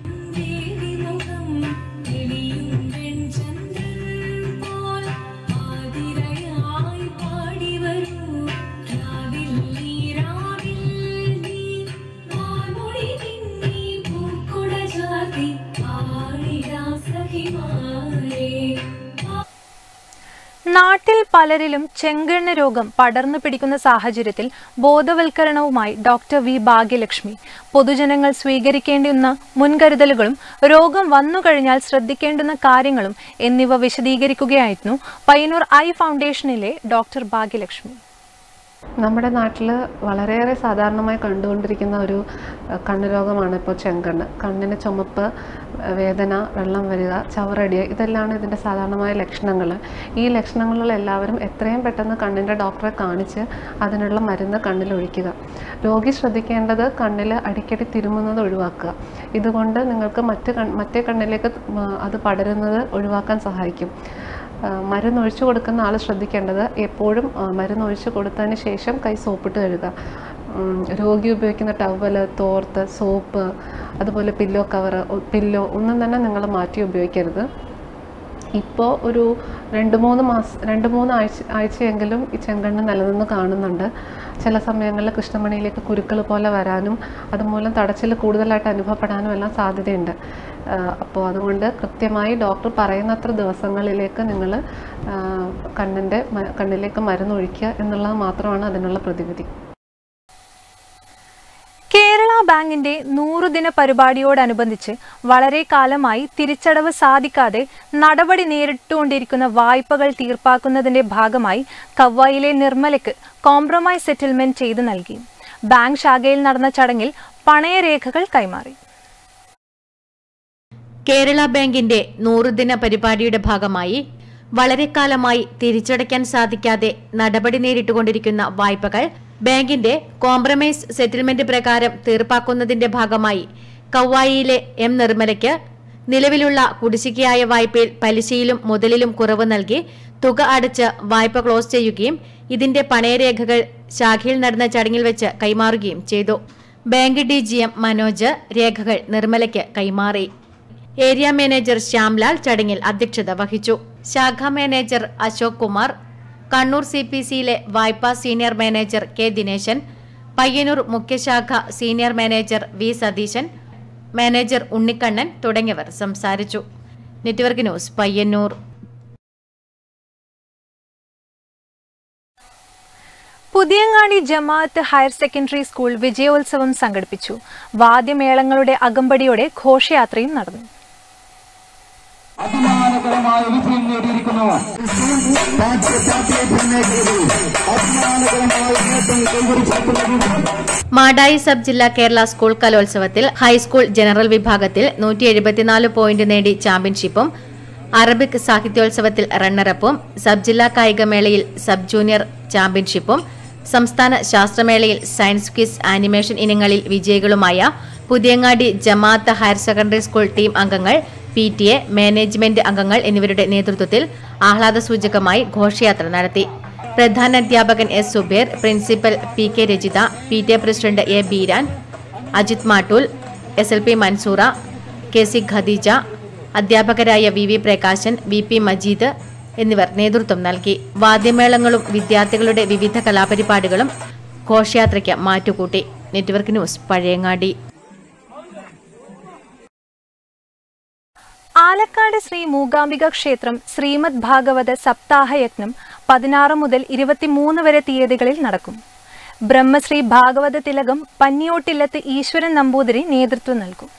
നാട്ടിൽ പലരിലും ചെങ്കണ്ണ് രോഗം പടർന്നു പിടിക്കുന്ന സാഹചര്യത്തിൽ ബോധവൽക്കരണവുമായി ഡോക്ടർ വി ഭാഗ്യലക്ഷ്മി പൊതുജനങ്ങൾ സ്വീകരിക്കേണ്ടുന്ന മുൻകരുതലുകളും രോഗം വന്നുകഴിഞ്ഞാൽ ശ്രദ്ധിക്കേണ്ടുന്ന കാര്യങ്ങളും എന്നിവ വിശദീകരിക്കുകയായിരുന്നു പയ്യന്നൂർ ഐ ഫൗണ്ടേഷനിലെ ഡോക്ടർ ഭാഗ്യലക്ഷ്മി നമ്മുടെ നാട്ടിൽ വളരെയേറെ സാധാരണമായി കണ്ടുകൊണ്ടിരിക്കുന്ന ഒരു അഹ്, കണ്ണ് രോഗമാണ് ഇപ്പോൾ ചെങ്കണ്ണ് കണ്ണിന് ചുമപ്പ് അഹ്, വേദന വെള്ളം വരിക ചവറടിയ ഇതെല്ലാമാണ് ഇതിൻ്റെ സാധാരണമായ ലക്ഷണങ്ങൾ ഈ ലക്ഷണങ്ങളുള്ള എല്ലാവരും എത്രയും പെട്ടെന്ന് കണ്ണിൻ്റെ ഡോക്ടറെ കാണിച്ച് അതിനുള്ള മരുന്ന് കണ്ണിൽ ഒഴിക്കുക രോഗി ശ്രദ്ധിക്കേണ്ടത് കണ്ണിൽ അടിക്കടി തിരുമുന്നത് ഒഴിവാക്കുക ഇതുകൊണ്ട് നിങ്ങൾക്ക് മറ്റ് കൺ മറ്റേ കണ്ണിലേക്ക് മ- അത് പടരുന്നത് ഒഴിവാക്കാൻ സഹായിക്കും ആ, മരുന്ന് ഒഴിച്ചു കൊടുക്കുന്ന ആൾ ശ്രദ്ധിക്കേണ്ടത് എപ്പോഴും ആ, മരുന്ന് ഒഴിച്ചു കൊടുത്തതിന് ശേഷം കൈ സോപ്പിട്ട് കഴുകുക ഉം, രോഗി ഉപയോഗിക്കുന്ന ടവല് തോർത്ത് സോപ്പ് അതുപോലെ പില്ലോ കവറ് പില്ലോ ഒന്നും തന്നെ നിങ്ങൾ മാറ്റി ഉപയോഗിക്കരുത് ഇപ്പോൾ ഒരു രണ്ട് മൂന്ന് മാസം രണ്ട് മൂന്ന് ആഴ്ച ആഴ്ചയെങ്കിലും ഈ ചെങ്കണ്ണ് നിലനിന്ന് കാണുന്നുണ്ട് ചില സമയങ്ങളിൽ കൃഷ്ണമണിയിലേക്ക് കുരുക്കൾ പോലെ വരാനും അതുമൂലം തടച്ചിൽ കൂടുതലായിട്ട് അനുഭവപ്പെടാനും എല്ലാം സാധ്യതയുണ്ട് അപ്പോൾ അതുകൊണ്ട് കൃത്യമായി ഡോക്ടർ പറയുന്നത്ര ദിവസങ്ങളിലേക്ക് നിങ്ങൾ കണ്ണിൻ്റെ മ- കണ്ണിലേക്ക് മരുന്നൊഴിക്കുക എന്നുള്ളത് മാത്രമാണ് അതിനുള്ള പ്രതിവിധി കേരള ബാങ്കിന്റെ നൂറുദിന പരിപാടിയോടനുബന്ധിച്ച് വളരെ കാലമായി തിരിച്ചടവ് സാധിക്കാതെ നടപടി നേരിട്ടുകൊണ്ടിരിക്കുന്ന വായ്പകൾ തീർപ്പാക്കുന്നതിന്റെ ഭാഗമായി കവ്വായിലെ നിർമ്മലയ്ക്ക് കോംപ്രമൈസ് സെറ്റിൽമെന്റ് ചെയ്തു നൽകി ബാങ്ക് ശാഖയിൽ നടന്ന ചടങ്ങിൽ പണയരേഖകൾ കൈമാറി കേരള ബാങ്കിന്റെ നൂറുദിന പരിപാടിയുടെ ഭാഗമായി വളരെ കാലമായി തിരിച്ചടയ്ക്കാൻ സാധിക്കാതെ നടപടി നേരിട്ടുകൊണ്ടിരിക്കുന്ന വായ്പകൾ ബാങ്കിന്റെ കോംപ്രമൈസ് സെറ്റിൽമെന്റ് പ്രകാരം തീർപ്പാക്കുന്നതിന്റെ ഭാഗമായി കൗവായിയിലെ എം നിർമ്മലയ്ക്ക് നിലവിലുള്ള കുടിശ്ശികയായ വായ്പയിൽ പലിശയിലും മുതലിലും കുറവ് നൽകി തുക അടച്ച് വായ്പ ക്ലോസ് ചെയ്യുകയും ഇതിന്റെ പണയരേഖകൾ ശാഖയിൽ നടന്ന ചടങ്ങിൽ വെച്ച് കൈമാറുകയും ചെയ്തു bank D G M Manoj രേഖകൾ നിർമ്മലയ്ക്ക് കൈമാറി ഏരിയ മാനേജർ ശ്യാംലാൽ ചടങ്ങിൽ അധ്യക്ഷത വഹിച്ചു ശാഖാ manager Ashok Kumar Kannur C P സിയിലെ വായ്പാ senior manager K Dineshan Payyanur മുഖ്യശാഖ senior manager V Satheeshan manager Unnikannan തുടങ്ങിയവർ സംസാരിച്ചു network news Payyanur Puthiyangadi Jamaath higher secondary school വിജയോത്സവം സംഘടിപ്പിച്ചു വാദ്യമേളങ്ങളുടെ അകമ്പടിയോടെ ഘോഷയാത്രയും നടന്നു അഭിമാനകരമായ വിജയം നേടിയിരിക്കുന്നു അഭിമാനകരമായ നേട്ടം കൈവരിച്ചിട്ടുള്ളത് മാടായി സബ് ജില്ലാ കേരള സ്കൂൾ കലോത്സവത്തിൽ ഹൈസ്കൂൾ ജനറൽ വിഭാഗത്തിൽ നൂറ്റി എഴുപത്തിനാല് പോയിന്റ് നേടി ചാമ്പ്യൻഷിപ്പും അറബിക് സാഹിത്യോത്സവത്തിൽ റണ്ണറപ്പും സബ് ജില്ലാ കായികമേളയിൽ സബ് ജൂനിയർ ചാമ്പ്യൻഷിപ്പും സംസ്ഥാന ശാസ്ത്രമേളയിൽ സയൻസ് ക്വിസ് ആനിമേഷൻ ഇനങ്ങളിൽ വിജയികളുമായ Puthiyangadi Jamaath higher secondary school team അംഗങ്ങൾ പി ടി എ മാനേജ്മെന്റ് അംഗങ്ങൾ എന്നിവരുടെ നേതൃത്വത്തിൽ ആഹ്ലാദസൂചകമായി ഘോഷയാത്ര നടത്തി പ്രധാന അധ്യാപകൻ S Zubair principal P K Rajitha P T A president A Beeran Ajith Mattool S L P Mansoora K C Khadeeja അധ്യാപകരായ V V Prakashan V P Majeed എന്നിവർ നേതൃത്വം നൽകി വാദ്യമേളങ്ങളും വിദ്യാർത്ഥികളുടെ വിവിധ കലാപരിപാടികളും ഘോഷയാത്രയ്ക്ക് മാറ്റുകൂട്ടി നെറ്റ്വർക്ക് ന്യൂസ് പഴയങ്ങാടി ആലക്കാട് ശ്രീ മൂകാംബിക ക്ഷേത്രം ശ്രീമദ് ഭാഗവത സപ്താഹയജ്ഞം പതിനാറ് മുതൽ ഇരുപത്തിമൂന്ന് വരെ തീയതികളിൽ നടക്കും ബ്രഹ്മശ്രീ ഭാഗവത തിലകം പന്നിയോട്ടില്ലത്ത് ഈശ്വരൻ നമ്പൂതിരി നേതൃത്വം നൽകും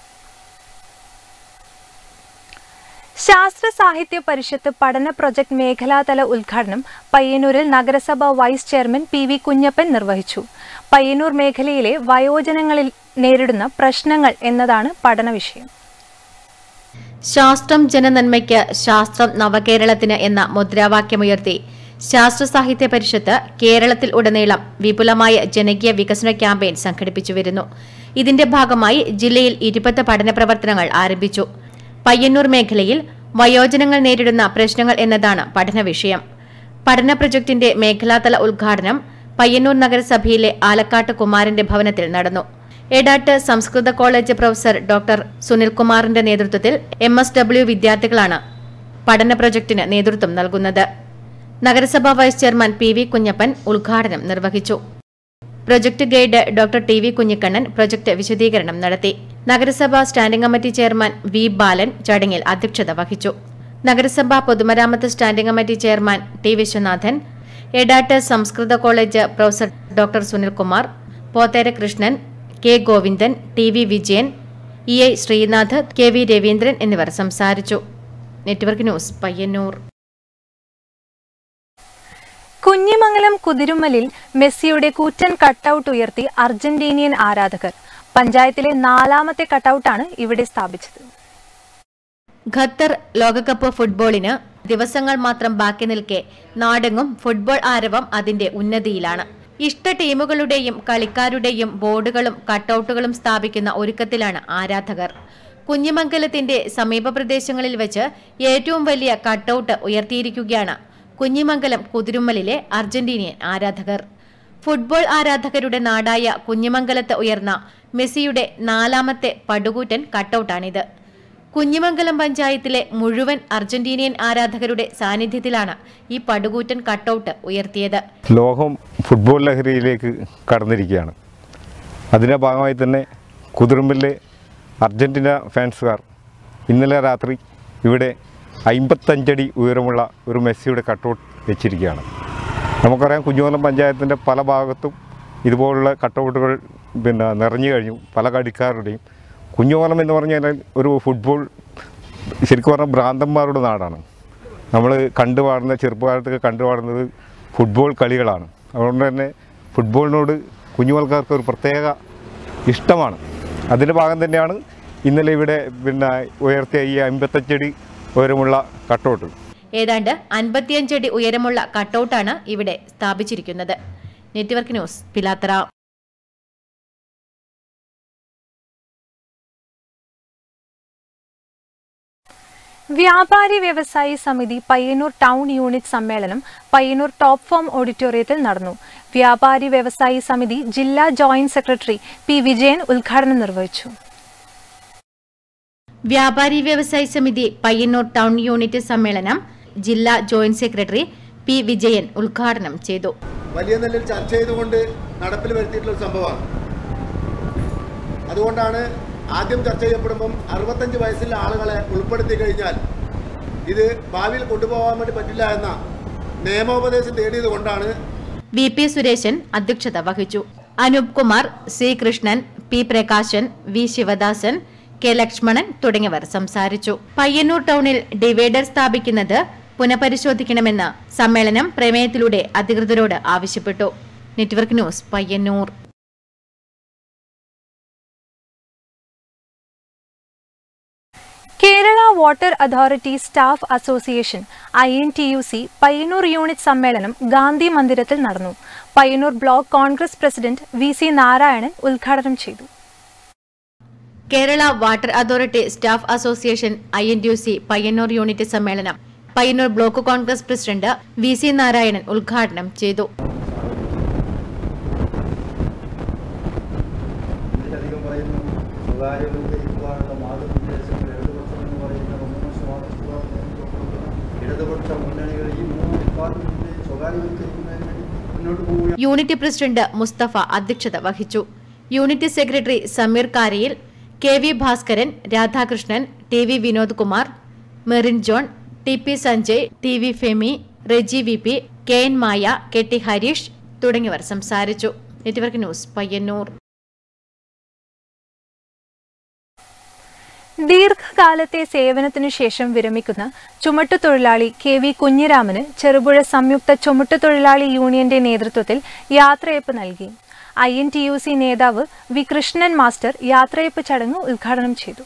ശാസ്ത്ര സാഹിത്യ പരിഷത്ത് പഠന പ്രൊജക്ട് മേഖലാതല ഉദ്ഘാടനം പയ്യന്നൂരിൽ നഗരസഭ vice chairman P V Kunhappan നിർവഹിച്ചു പയ്യന്നൂർ മേഖലയിലെ വയോജനങ്ങളിൽ നേരിടുന്ന പ്രശ്നങ്ങൾ എന്നതാണ് പഠന വിഷയം ശാസ്ത്രം ജനനന്മയ്ക്ക് ശാസ്ത്രം നവകേരളത്തിന് എന്ന മുദ്രാവാക്യമുയർത്തി ശാസ്ത്ര സാഹിത്യ പരിഷത്ത് കേരളത്തിൽ ഉടനീളം വിപുലമായ ജനകീയ വികസന ക്യാമ്പയിൻ സംഘടിപ്പിച്ചു വരുന്നു ഇതിന്റെ ഭാഗമായി ജില്ലയിൽ ഇരുപത് പഠന പ്രവർത്തനങ്ങൾ ആരംഭിച്ചു പയ്യന്നൂർ മേഖലയിൽ വയോജനങ്ങൾ നേരിടുന്ന പ്രശ്നങ്ങൾ എന്നതാണ് പഠന വിഷയം പഠന പ്രൊജക്ടിന്റെ മേഖലാതല ഉദ്ഘാടനം പയ്യന്നൂർ നഗരസഭയിലെ ആലക്കാട്ട് കുമാരന്റെ ഭവനത്തിൽ നടന്നു എടാട്ട് സംസ്കൃത കോളേജ് പ്രൊഫസർ ഡോക്ടർ സുനിൽകുമാറിന്റെ നേതൃത്വത്തിൽ എം എസ് ഡബ്ല്യു വിദ്യാർത്ഥികളാണ് പഠന പ്രൊജക്ടിന് നേതൃത്വം നൽകുന്നത് നഗരസഭാ vice chairman P V Kunhappan ഉദ്ഘാടനം നിർവഹിച്ചു project guide doctor T V Kunhikannan project വിശദീകരണം നടത്തി നഗരസഭാ standing committee chairman V Balan ചടങ്ങിൽ അധ്യക്ഷത വഹിച്ചു നഗരസഭാ പൊതുമരാമത്ത് standing committee chairman T Viswanathan Edat സംസ്കൃത college professor doctor Sunilkumar Pothera Krishnan K Govindan T V Vijayan E I Sreenath K V Raveendran എന്നിവർ സംസാരിച്ചു നെറ്റ്വർക്ക് ന്യൂസ് പയ്യന്നൂർ കുഞ്ഞിമംഗലം കുതിരുമ്മലിൽ മെസ്സിയുടെ കൂറ്റൻ കട്ടൌട്ട് ഉയർത്തി അർജന്റീനിയൻ ആരാധകർ പഞ്ചായത്തിലെ നാലാമത്തെ കട്ടൌട്ടാണ് ഇവിടെ സ്ഥാപിച്ചത് ഖത്തർ ലോകകപ്പ് ഫുട്ബോളിന് ദിവസങ്ങൾ മാത്രം ബാക്കി നിൽക്കെ നാടെങ്ങും ഫുട്ബോൾ ആരവം അതിന്റെ ഉന്നതിയിലാണ് ഇഷ്ട ടീമുകളുടെയും കളിക്കാരുടെയും ബോർഡുകളും കട്ടൌട്ടുകളും സ്ഥാപിക്കുന്ന ഒരുക്കത്തിലാണ് ആരാധകർ കുഞ്ഞിമംഗലത്തിന്റെ സമീപ പ്രദേശങ്ങളിൽ വെച്ച് ഏറ്റവും വലിയ കട്ടൌട്ട് ഉയർത്തിയിരിക്കുകയാണ് കുഞ്ഞിമംഗലം കുതിരുമ്മലിലെ അർജന്റീനിയൻ ആരാധകർ ഫുട്ബോൾ ആരാധകരുടെ നാടായ കുഞ്ഞിമംഗലത്ത് ഉയർന്ന മെസ്സിയുടെ നാലാമത്തെ പടുകൂറ്റൻ കട്ടൌട്ടാണിത് കുഞ്ഞിമംഗലം പഞ്ചായത്തിലെ മുഴുവൻ അർജന്റീനിയൻ ആരാധകരുടെ സാന്നിധ്യത്തിലാണ് ഈ പടുകൂറ്റൻ കട്ടൌട്ട് ഉയർത്തിയത് ലോകം ഫുട്ബോൾ ലഹരിയിലേക്ക് കടന്നിരിക്കുകയാണ് അതിൻ്റെ ഭാഗമായി തന്നെ കുതിർമ്പിലെ അർജന്റീന ഫാൻസുകാർ ഇന്നലെ രാത്രി ഇവിടെ അമ്പത്തഞ്ചടി ഉയരമുള്ള ഒരു മെസ്സിയുടെ കട്ടൗട്ട് വെച്ചിരിക്കുകയാണ് നമുക്കറിയാം കുഞ്ഞുമലം പഞ്ചായത്തിൻ്റെ പല ഭാഗത്തും ഇതുപോലുള്ള കട്ടൗട്ടുകൾ പിന്നെ നിറഞ്ഞു കഴിഞ്ഞു പല കളിക്കാരുടെയും കുഞ്ഞുമലം എന്ന് പറഞ്ഞാൽ ഒരു ഫുട്ബോൾ ശരിക്കും പറഞ്ഞാൽ ഭ്രാന്തന്മാരുടെ നാടാണ് നമ്മൾ കണ്ടുപാടുന്ന ചെറുപ്പകാലത്തൊക്കെ കണ്ടുപാടുന്നത് ഫുട്ബോൾ കളികളാണ് അതുകൊണ്ട് തന്നെ ഫുട്ബോളിനോട് കുഞ്ഞുമൽക്കാർക്ക് ഒരു പ്രത്യേക ഇഷ്ടമാണ് അതിൻ്റെ ഭാഗം തന്നെയാണ് ഇന്നലെ ഇവിടെ പിന്നെ ഉയർത്തിയ ഈ അമ്പത്തഞ്ചടി ഉയരമുള്ള കട്ടൗട്ട് ഏതാണ്ട് അൻപത്തിയഞ്ചടി ഉയരമുള്ള കട്ടൌട്ടാണ് ഇവിടെ സ്ഥാപിച്ചിരിക്കുന്നത് നെറ്റ്വർക്ക് ന്യൂസ് പിലാത്തറ വ്യാപാരി വ്യവസായി സമിതി പയ്യന്നൂർ ടൗൺ യൂണിറ്റ് സമ്മേളനം പയ്യന്നൂർ ടോപ്പ് ഫോം ഓഡിറ്റോറിയത്തിൽ നടന്നു വ്യാപാരി വ്യവസായി സമിതി ജില്ലാ ജോയിന്റ് സെക്രട്ടറി പി വിജയൻ ഉദ്ഘാടനം നിർവഹിച്ചു വ്യാപാരി വ്യവസായി സമിതി പയ്യന്നൂർ ടൗൺ യൂണിറ്റ് സമ്മേളനം ജില്ലാ ജോയിന്റ് സെക്രട്ടറി പി വിജയൻ ഉദ്ഘാടനം ചെയ്തു വലിയ നിലയിൽ ചർച്ച ചെയ്തുകൊണ്ട് നടപ്പിൽ വരുത്തിയിട്ടുള്ള ഒരു സംഭവമാണ് അതുകൊണ്ടാണ് ആദ്യം ചർച്ച ചെയ്യപ്പെടുമ്പം അറുപത്തഞ്ച് വയസ്സിലെ ആളുകളെ ഉൾപ്പെടുത്തി കഴിഞ്ഞാൽ ഇത് ഭാവിയിൽ കൊണ്ടുപോകാൻ വേണ്ടി പറ്റില്ല എന്ന നിയമോപദേശം തേടിയത് കൊണ്ടാണ് വി പി സുരേശൻ അധ്യക്ഷത വഹിച്ചു Anoop Kumar C Krishnan P Prakashan V Sivadasan K Lakshmanan തുടങ്ങിയവർ സംസാരിച്ചു പയ്യന്നൂർ ടൗണിൽ ഡിവൈഡർ സ്ഥാപിക്കുന്നത് പുനഃപരിശോധിക്കണമെന്ന് സമ്മേളനം പ്രമേയത്തിലൂടെ അധികൃതരോട് ആവശ്യപ്പെട്ടു network news Payyanur Kerala water authority staff association I N T U C Payyanur unit സമ്മേളനം ഗാന്ധി മന്ദിരത്തിൽ നടന്നു Payyanur block Congress president V C Narayanan ഉദ്ഘാടനം ചെയ്തു Kerala water authority staff association I N T U C Payyanur unit സമ്മേളനം Payyanur block Congress president V C Narayanan ഉദ്ഘാടനം ചെയ്തു ഇതിലധികം പറയുന്നു സ്വകാര്യവൽക്കരിക്കുവാനുള്ള മാർഗനിർദ്ദേശങ്ങൾ ഇടതുപക്ഷം എന്ന് പറയുന്ന ഒന്നാം സ്വാതന്ത്ര്യ ഇടതുപക്ഷ മുന്നണികൾ ഈ മൂന്ന് ഡിപ്പാർട്ട്മെന്റിനെ സ്വകാര്യവൽക്കരിക്കുന്നതിന് വേണ്ടി മുന്നോട്ട് പോവുകയാണ് യൂണിറ്റ് പ്രസിഡന്റ് മുസ്തഫ അധ്യക്ഷത വഹിച്ചു unit secretary Sameer Karayil K V Bhaskaran Radhakrishnan T V Vinod Kumar Merin John T P Sanjay T V Femi Reji V P K N Maya K T Harish തുടങ്ങിയവർ സംസാരിച്ചു നെറ്റ്വർക്ക് ന്യൂസ് പയ്യന്നൂർ ദീർഘകാലത്തെ സേവനത്തിനു ശേഷം വിരമിക്കുന്ന ചുമട്ടുതൊഴിലാളി കെ വി കുഞ്ഞിരാമന് ചെറുപുഴ സംയുക്ത ചുമട്ടുതൊഴിലാളി യൂണിയന്റെ നേതൃത്വത്തിൽ യാത്രയപ്പ് നൽകി I N T U C നേതാവ് വി കൃഷ്ണൻ മാസ്റ്റർ യാത്രയപ്പ് ചടങ്ങ് ഉദ്ഘാടനം ചെയ്തു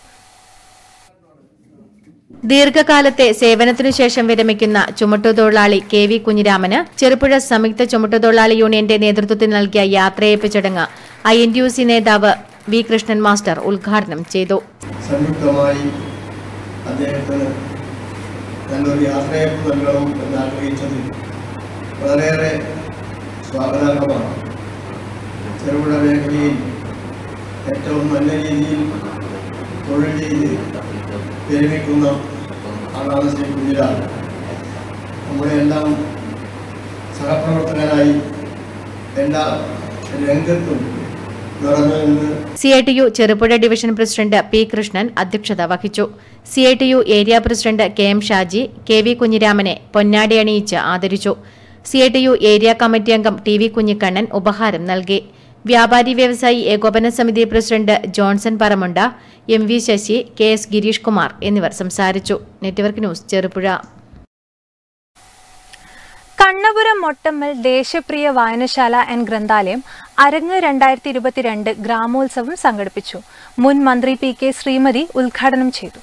ദീർഘകാലത്തെ സേവനത്തിനു ശേഷം വിരമിക്കുന്ന ചുമട്ടുതൊഴിലാളി കെ വി കുഞ്ഞിരാമന് ചെറുപുഴ സംയുക്ത ചുമട്ടുതൊഴിലാളി യൂണിയന്റെ നേതൃത്വത്തിൽ നൽകിയ യാത്രയപ്പ് ചടങ്ങ് I N T U C നേതാവ് വി കൃഷ്ണൻ മാസ്റ്റർ ഉദ്ഘാടനം ചെയ്തു സംയുക്തമായി അദ്ദേഹത്തിന് നല്ലൊരു യാത്രയപ്പ് നൽകണം എന്ന് ആഗ്രഹിച്ചത് വളരെയേറെ സ്വാഗതാർഹമാണ് ചെറുപുഴ മേഖലയിൽ ഏറ്റവും നല്ല രീതിയിൽ തൊഴിൽ ചെയ്ത് വിരമിക്കുന്ന ആളാണ് ശ്രീ കുഞ്ഞിരാൽ നമ്മുടെ എല്ലാം സഹപ്രവർത്തകരായി എല്ലാ രംഗത്തും നിറഞ്ഞു നിന്ന് C I T U Cherupuzha division president P Krishnan അധ്യക്ഷത വഹിച്ചു C I T U area president K M Shaji K V കുഞ്ഞിരാമനെ പൊന്നാടി അണിയിച്ച് ആദരിച്ചു C I T U area committee അംഗം ടി വി കുഞ്ഞിക്കണ്ണൻ ഉപഹാരം നൽകി വ്യാപാരി വ്യവസായി ഏകോപന സമിതി president Johnson Paramunda M V Sasi K S Girish Kumar എന്നിവർ സംസാരിച്ചു നെറ്റ്വർക്ക് ന്യൂസ് ചെറുപുഴ കണ്ണപുരം മൊട്ടമ്മൽ ദേശപ്രിയ വായനശാല ആൻഡ് ഗ്രന്ഥാലയം അരങ്ങ് രണ്ടായിരത്തി ഇരുപത്തിരണ്ട് ഗ്രാമോത്സവം സംഘടിപ്പിച്ചു മുൻ മന്ത്രി പി കെ ശ്രീമതി ഉദ്ഘാടനം ചെയ്തു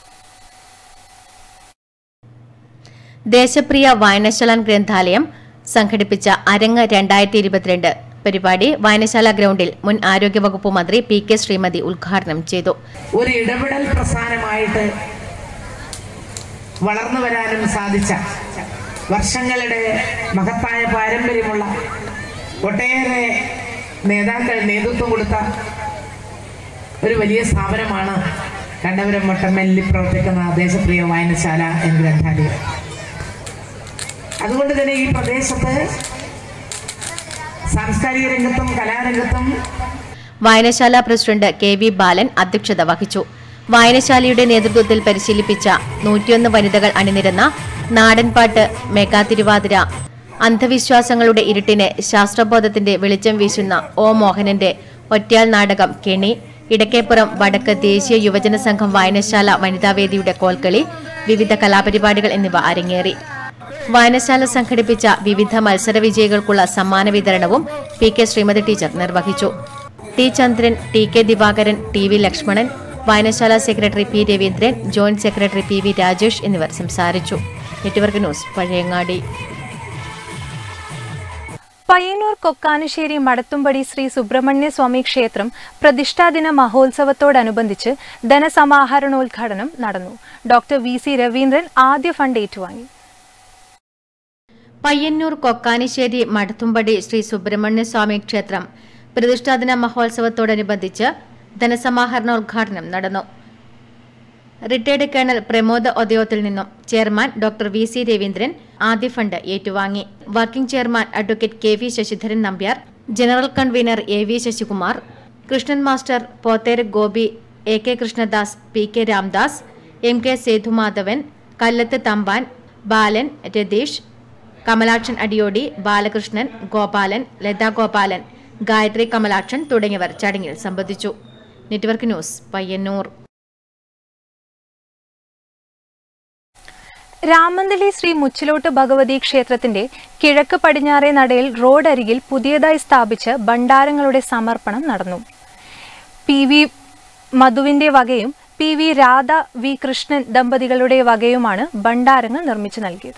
ദേശപ്രിയ വായനശാല ഗ്രന്ഥാലയം സംഘടിപ്പിച്ച അരങ്ങ് രണ്ടായിരത്തി ഇരുപത്തിരണ്ട് പരിപാടി വായനശാല ഗ്രൗണ്ടിൽ മുൻ ആരോഗ്യവകുപ്പ് മന്ത്രി പി കെ ശ്രീമതി ഉദ്ഘാടനം ചെയ്തു ഒരു ഇടപെടൽ പ്രസ്ഥാനമായിട്ട് വളർന്നു വരാനും സാധിച്ച വർഷങ്ങളുടെ മഹത്തായ പാരമ്പര്യമുള്ള ഒട്ടേറെ നേതാക്കൾ നേതൃത്വം കൊടുത്ത ഒരു വലിയ സ്ഥാപനമാണ് കണ്ണപുരം മുട്ടമ്മലിൽ പ്രവർത്തിക്കുന്ന ദേശപ്രിയ വായനശാല എന്ന ഗ്രന്ഥാലയം അതുകൊണ്ട് തന്നെ ഈ പ്രദേശത്ത് സാംസ്കാരിക രംഗത്തും കലാരംഗത്തും വായനശാല പ്രസിഡന്റ് കെ വി ബാലൻ അധ്യക്ഷത വഹിച്ചു വായനശാലയുടെ നേതൃത്വത്തിൽ പരിശീലിപ്പിച്ച നൂറ്റിയൊന്ന് വനിതകൾ അണിനിരന്ന നാടൻപാട്ട് മെഗാ തിരുവാതിര അന്ധവിശ്വാസങ്ങളുടെ ഇരുട്ടിനെ ശാസ്ത്രബോധത്തിന്റെ വെളിച്ചം വീശുന്ന ഒ മോഹനന്റെ ഒറ്റയാൾ നാടകം കെണി ഇടക്കേപ്പുറം വടക്ക് ദേശീയ യുവജന സംഘം വായനശാല വനിതാവേദിയുടെ കോൽക്കളി വിവിധ കലാപരിപാടികൾ എന്നിവ അരങ്ങേറി വായനശാല സംഘടിപ്പിച്ച വിവിധ മത്സര വിജയികൾക്കുള്ള സമ്മാന വിതരണവും പി കെ ശ്രീമതി ടീച്ചർ നിർവഹിച്ചു T Chandran T K Divakaran T V Lakshmanan വായനശാല secretary P Raveendran joint secretary P V Rajesh എന്നിവർ സംസാരിച്ചു നെറ്റ്വർക്ക് ന്യൂസ് പഴയങ്ങാടി പയ്യന്നൂർ കൊക്കാനുശ്ശേരി മടത്തുംപടി ശ്രീ സുബ്രഹ്മണ്യ സ്വാമി ക്ഷേത്രം പ്രതിഷ്ഠാദിന മഹോത്സവത്തോടനുബന്ധിച്ച് ധനസമാഹരണോദ്ഘാടനം നടന്നു ഡോക്ടർ വി സി രവീന്ദ്രൻ ആദ്യ ഫണ്ട് ഏറ്റുവാങ്ങി പയ്യന്നൂർ കൊക്കാനിശ്ശേരി മടത്തുംപടി ശ്രീ സുബ്രഹ്മണ്യ സ്വാമി ക്ഷേത്രം പ്രതിഷ്ഠാദിന മഹോത്സവത്തോടനുബന്ധിച്ച് ധനസമാഹരണോദ്ഘാടനം നടന്നു റിട്ടയർഡ് കേണൽ പ്രമോദ് ഒദയോത്തിൽ നിന്നും chairman doctor V C Raveendran ആദ്യ ഫണ്ട് ഏറ്റുവാങ്ങി working chairman advocate K V Sasidharan Nambiar general convener A V Sasikumar Krishnan master Pothera Gopi A K Krishnadas P K Ramdas M K Sethumadhavan Kallath Thampan Balan Ratheesh Kamalakshan Adiyodi Balakrishnan Gopalan Latha Gopalan Gayathri Kamalakshan തുടങ്ങിയവർ ചടങ്ങിൽ സംബന്ധിച്ചു നെറ്റ്വർക്ക് ന്യൂസ് പയ്യന്നൂർ രാമന്തളി ശ്രീ മുച്ചിലോട്ട് ഭഗവതി ക്ഷേത്രത്തിന്റെ കിഴക്ക് പടിഞ്ഞാറേ നടയിൽ റോഡരികിൽ പുതിയതായി സ്ഥാപിച്ച ഭണ്ഡാരങ്ങളുടെ സമർപ്പണം നടന്നു പി വി മധുവിന്റെ വകയും P V Radha V Krishnan ദമ്പതികളുടെ വകയുമാണ് ഭണ്ഡാരങ്ങൾ നിർമ്മിച്ചു നൽകിയത്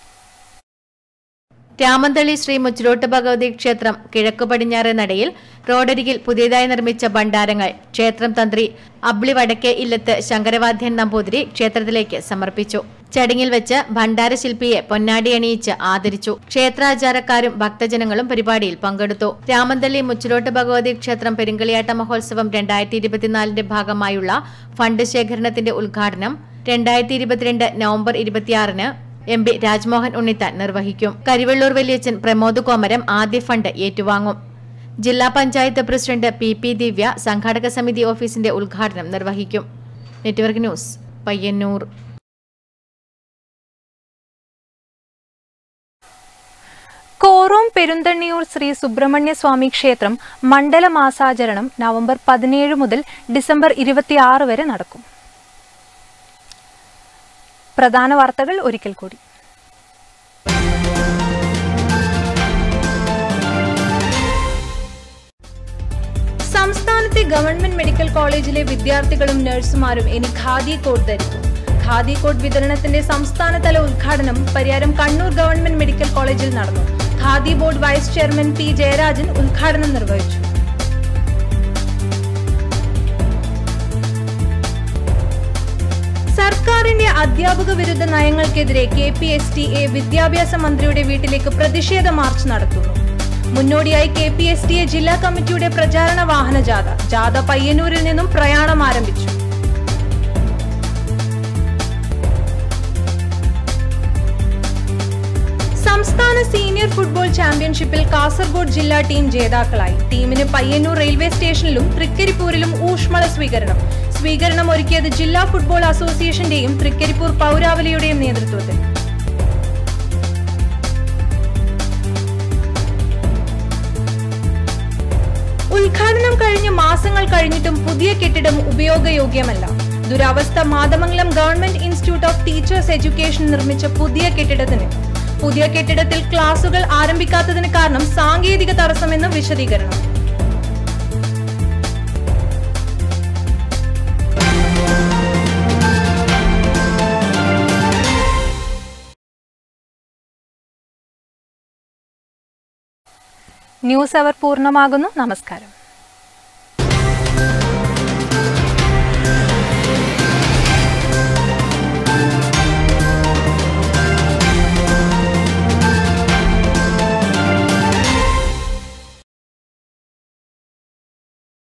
രാമന്തളി ശ്രീ മുച്ചിലോട്ട് ഭഗവതി ക്ഷേത്രം കിഴക്കു പടിഞ്ഞാറ് നടയിൽ റോഡരികിൽ പുതിയതായി നിർമ്മിച്ച ഭണ്ഡാരങ്ങൾ ക്ഷേത്രം തന്ത്രി അബ്ലി വടക്കേ ഇല്ലത്ത് ശങ്കരവാദ്യൻ നമ്പൂതിരി ക്ഷേത്രത്തിലേക്ക് സമർപ്പിച്ചു ചടങ്ങിൽ വെച്ച് ഭണ്ഡാര ശില്പിയെ പൊന്നാടി അണിയിച്ച് ആദരിച്ചു ക്ഷേത്രാചാരക്കാരും ഭക്തജനങ്ങളും പരിപാടിയിൽ പങ്കെടുത്തു രാമന്തള്ളി മുച്ചിലോട്ട് ഭഗവതി ക്ഷേത്രം പെരുങ്കളിയാട്ട മഹോത്സവം രണ്ടായിരത്തി ഇരുപത്തിനാലിന്റെ ഭാഗമായുള്ള ഫണ്ട് ശേഖരണത്തിന്റെ ഉദ്ഘാടനം രണ്ടായിരത്തി ഇരുപത്തിരണ്ട് നവംബർ ഇരുപത്തിയാറിന് എം പി രാജ്മോഹൻ ഉണ്ണിത്താൻ നിർവഹിക്കും കരിവെള്ളൂർ വലിയച്ചൻ പ്രമോദ് കോമരം ആദ്യ ഫണ്ട് ഏറ്റുവാങ്ങും ജില്ലാ panchayat president P P Divya സംഘാടക സമിതി ഓഫീസിന്റെ ഉദ്ഘാടനം നിർവഹിക്കും നെറ്റ്വർക്ക് ന്യൂസ് പയ്യന്നൂർ കോറോം പെരുന്തണ്ണിയൂർ ശ്രീ സുബ്രഹ്മണ്യ സ്വാമി ക്ഷേത്രം മണ്ഡല മാസാചരണം നവംബർ പതിനേഴ് മുതൽ ഡിസംബർ ഇരുപത്തിയാറ് വരെ നടക്കും പ്രധാന വാർത്തകൾ ഒരിക്കൽ കൂടി സംസ്ഥാനത്തെ ഗവൺമെന്റ് മെഡിക്കൽ കോളേജിലെ വിദ്യാർത്ഥികളും നഴ്സുമാരും ഇനി ഖാദി കോഡ് ധരിക്കും ഖാദി കോഡ് വിതരണത്തിന്റെ സംസ്ഥാനതല ഉദ്ഘാടനം പരിയാരം കണ്ണൂർ ഗവൺമെന്റ് മെഡിക്കൽ കോളേജിൽ നടന്നു Khadi board vice chairman P Jayarajan ഉദ്ഘാടനം നിർവഹിച്ചു സർക്കാരിന്റെ അധ്യാപക വിരുദ്ധ നയങ്ങൾക്കെതിരെ K P S T A വിദ്യാഭ്യാസ മന്ത്രിയുടെ വീട്ടിലേക്ക് പ്രതിഷേധ മാർച്ച് നടത്തുന്നു മുന്നോടിയായി K P S T A ജില്ലാ കമ്മിറ്റിയുടെ പ്രചാരണ വാഹന ജാഥ ജാഥ പയ്യന്നൂരിൽ നിന്നും പ്രയാണം ആരംഭിച്ചു സംസ്ഥാന സീനിയർ ഫുട്ബോൾ ചാമ്പ്യൻഷിപ്പിൽ കാസർഗോഡ് ജില്ലാ ടീം ജേതാക്കളായി ടീമിന് പയ്യന്നൂർ റെയിൽവേ സ്റ്റേഷനിലും തൃക്കരിപ്പൂരിലും ഊഷ്മള സ്വീകരണം സ്വീകരണം ഒരുക്കിയത് ജില്ലാ ഫുട്ബോൾ അസോസിയേഷന്റെയും തൃക്കരിപ്പൂർ പൗരാവലിയുടെയും നേതൃത്വത്തിൽ ഉദ്ഘാടനം കഴിഞ്ഞ് മാസങ്ങൾ കഴിഞ്ഞിട്ടും പുതിയ കെട്ടിടം ഉപയോഗയോഗ്യമല്ല ദുരവസ്ഥ Mathamangalam government institute of teachers education നിർമ്മിച്ച പുതിയ കെട്ടിടത്തിന് പുതിയ കെട്ടിടത്തിൽ ക്ലാസുകൾ ആരംഭിക്കാത്തതിന് കാരണം സാങ്കേതിക തടസ്സമെന്ന് വിശദീകരണം ന്യൂസ് അവർ പൂർണ്ണമാകുന്നു നമസ്കാരം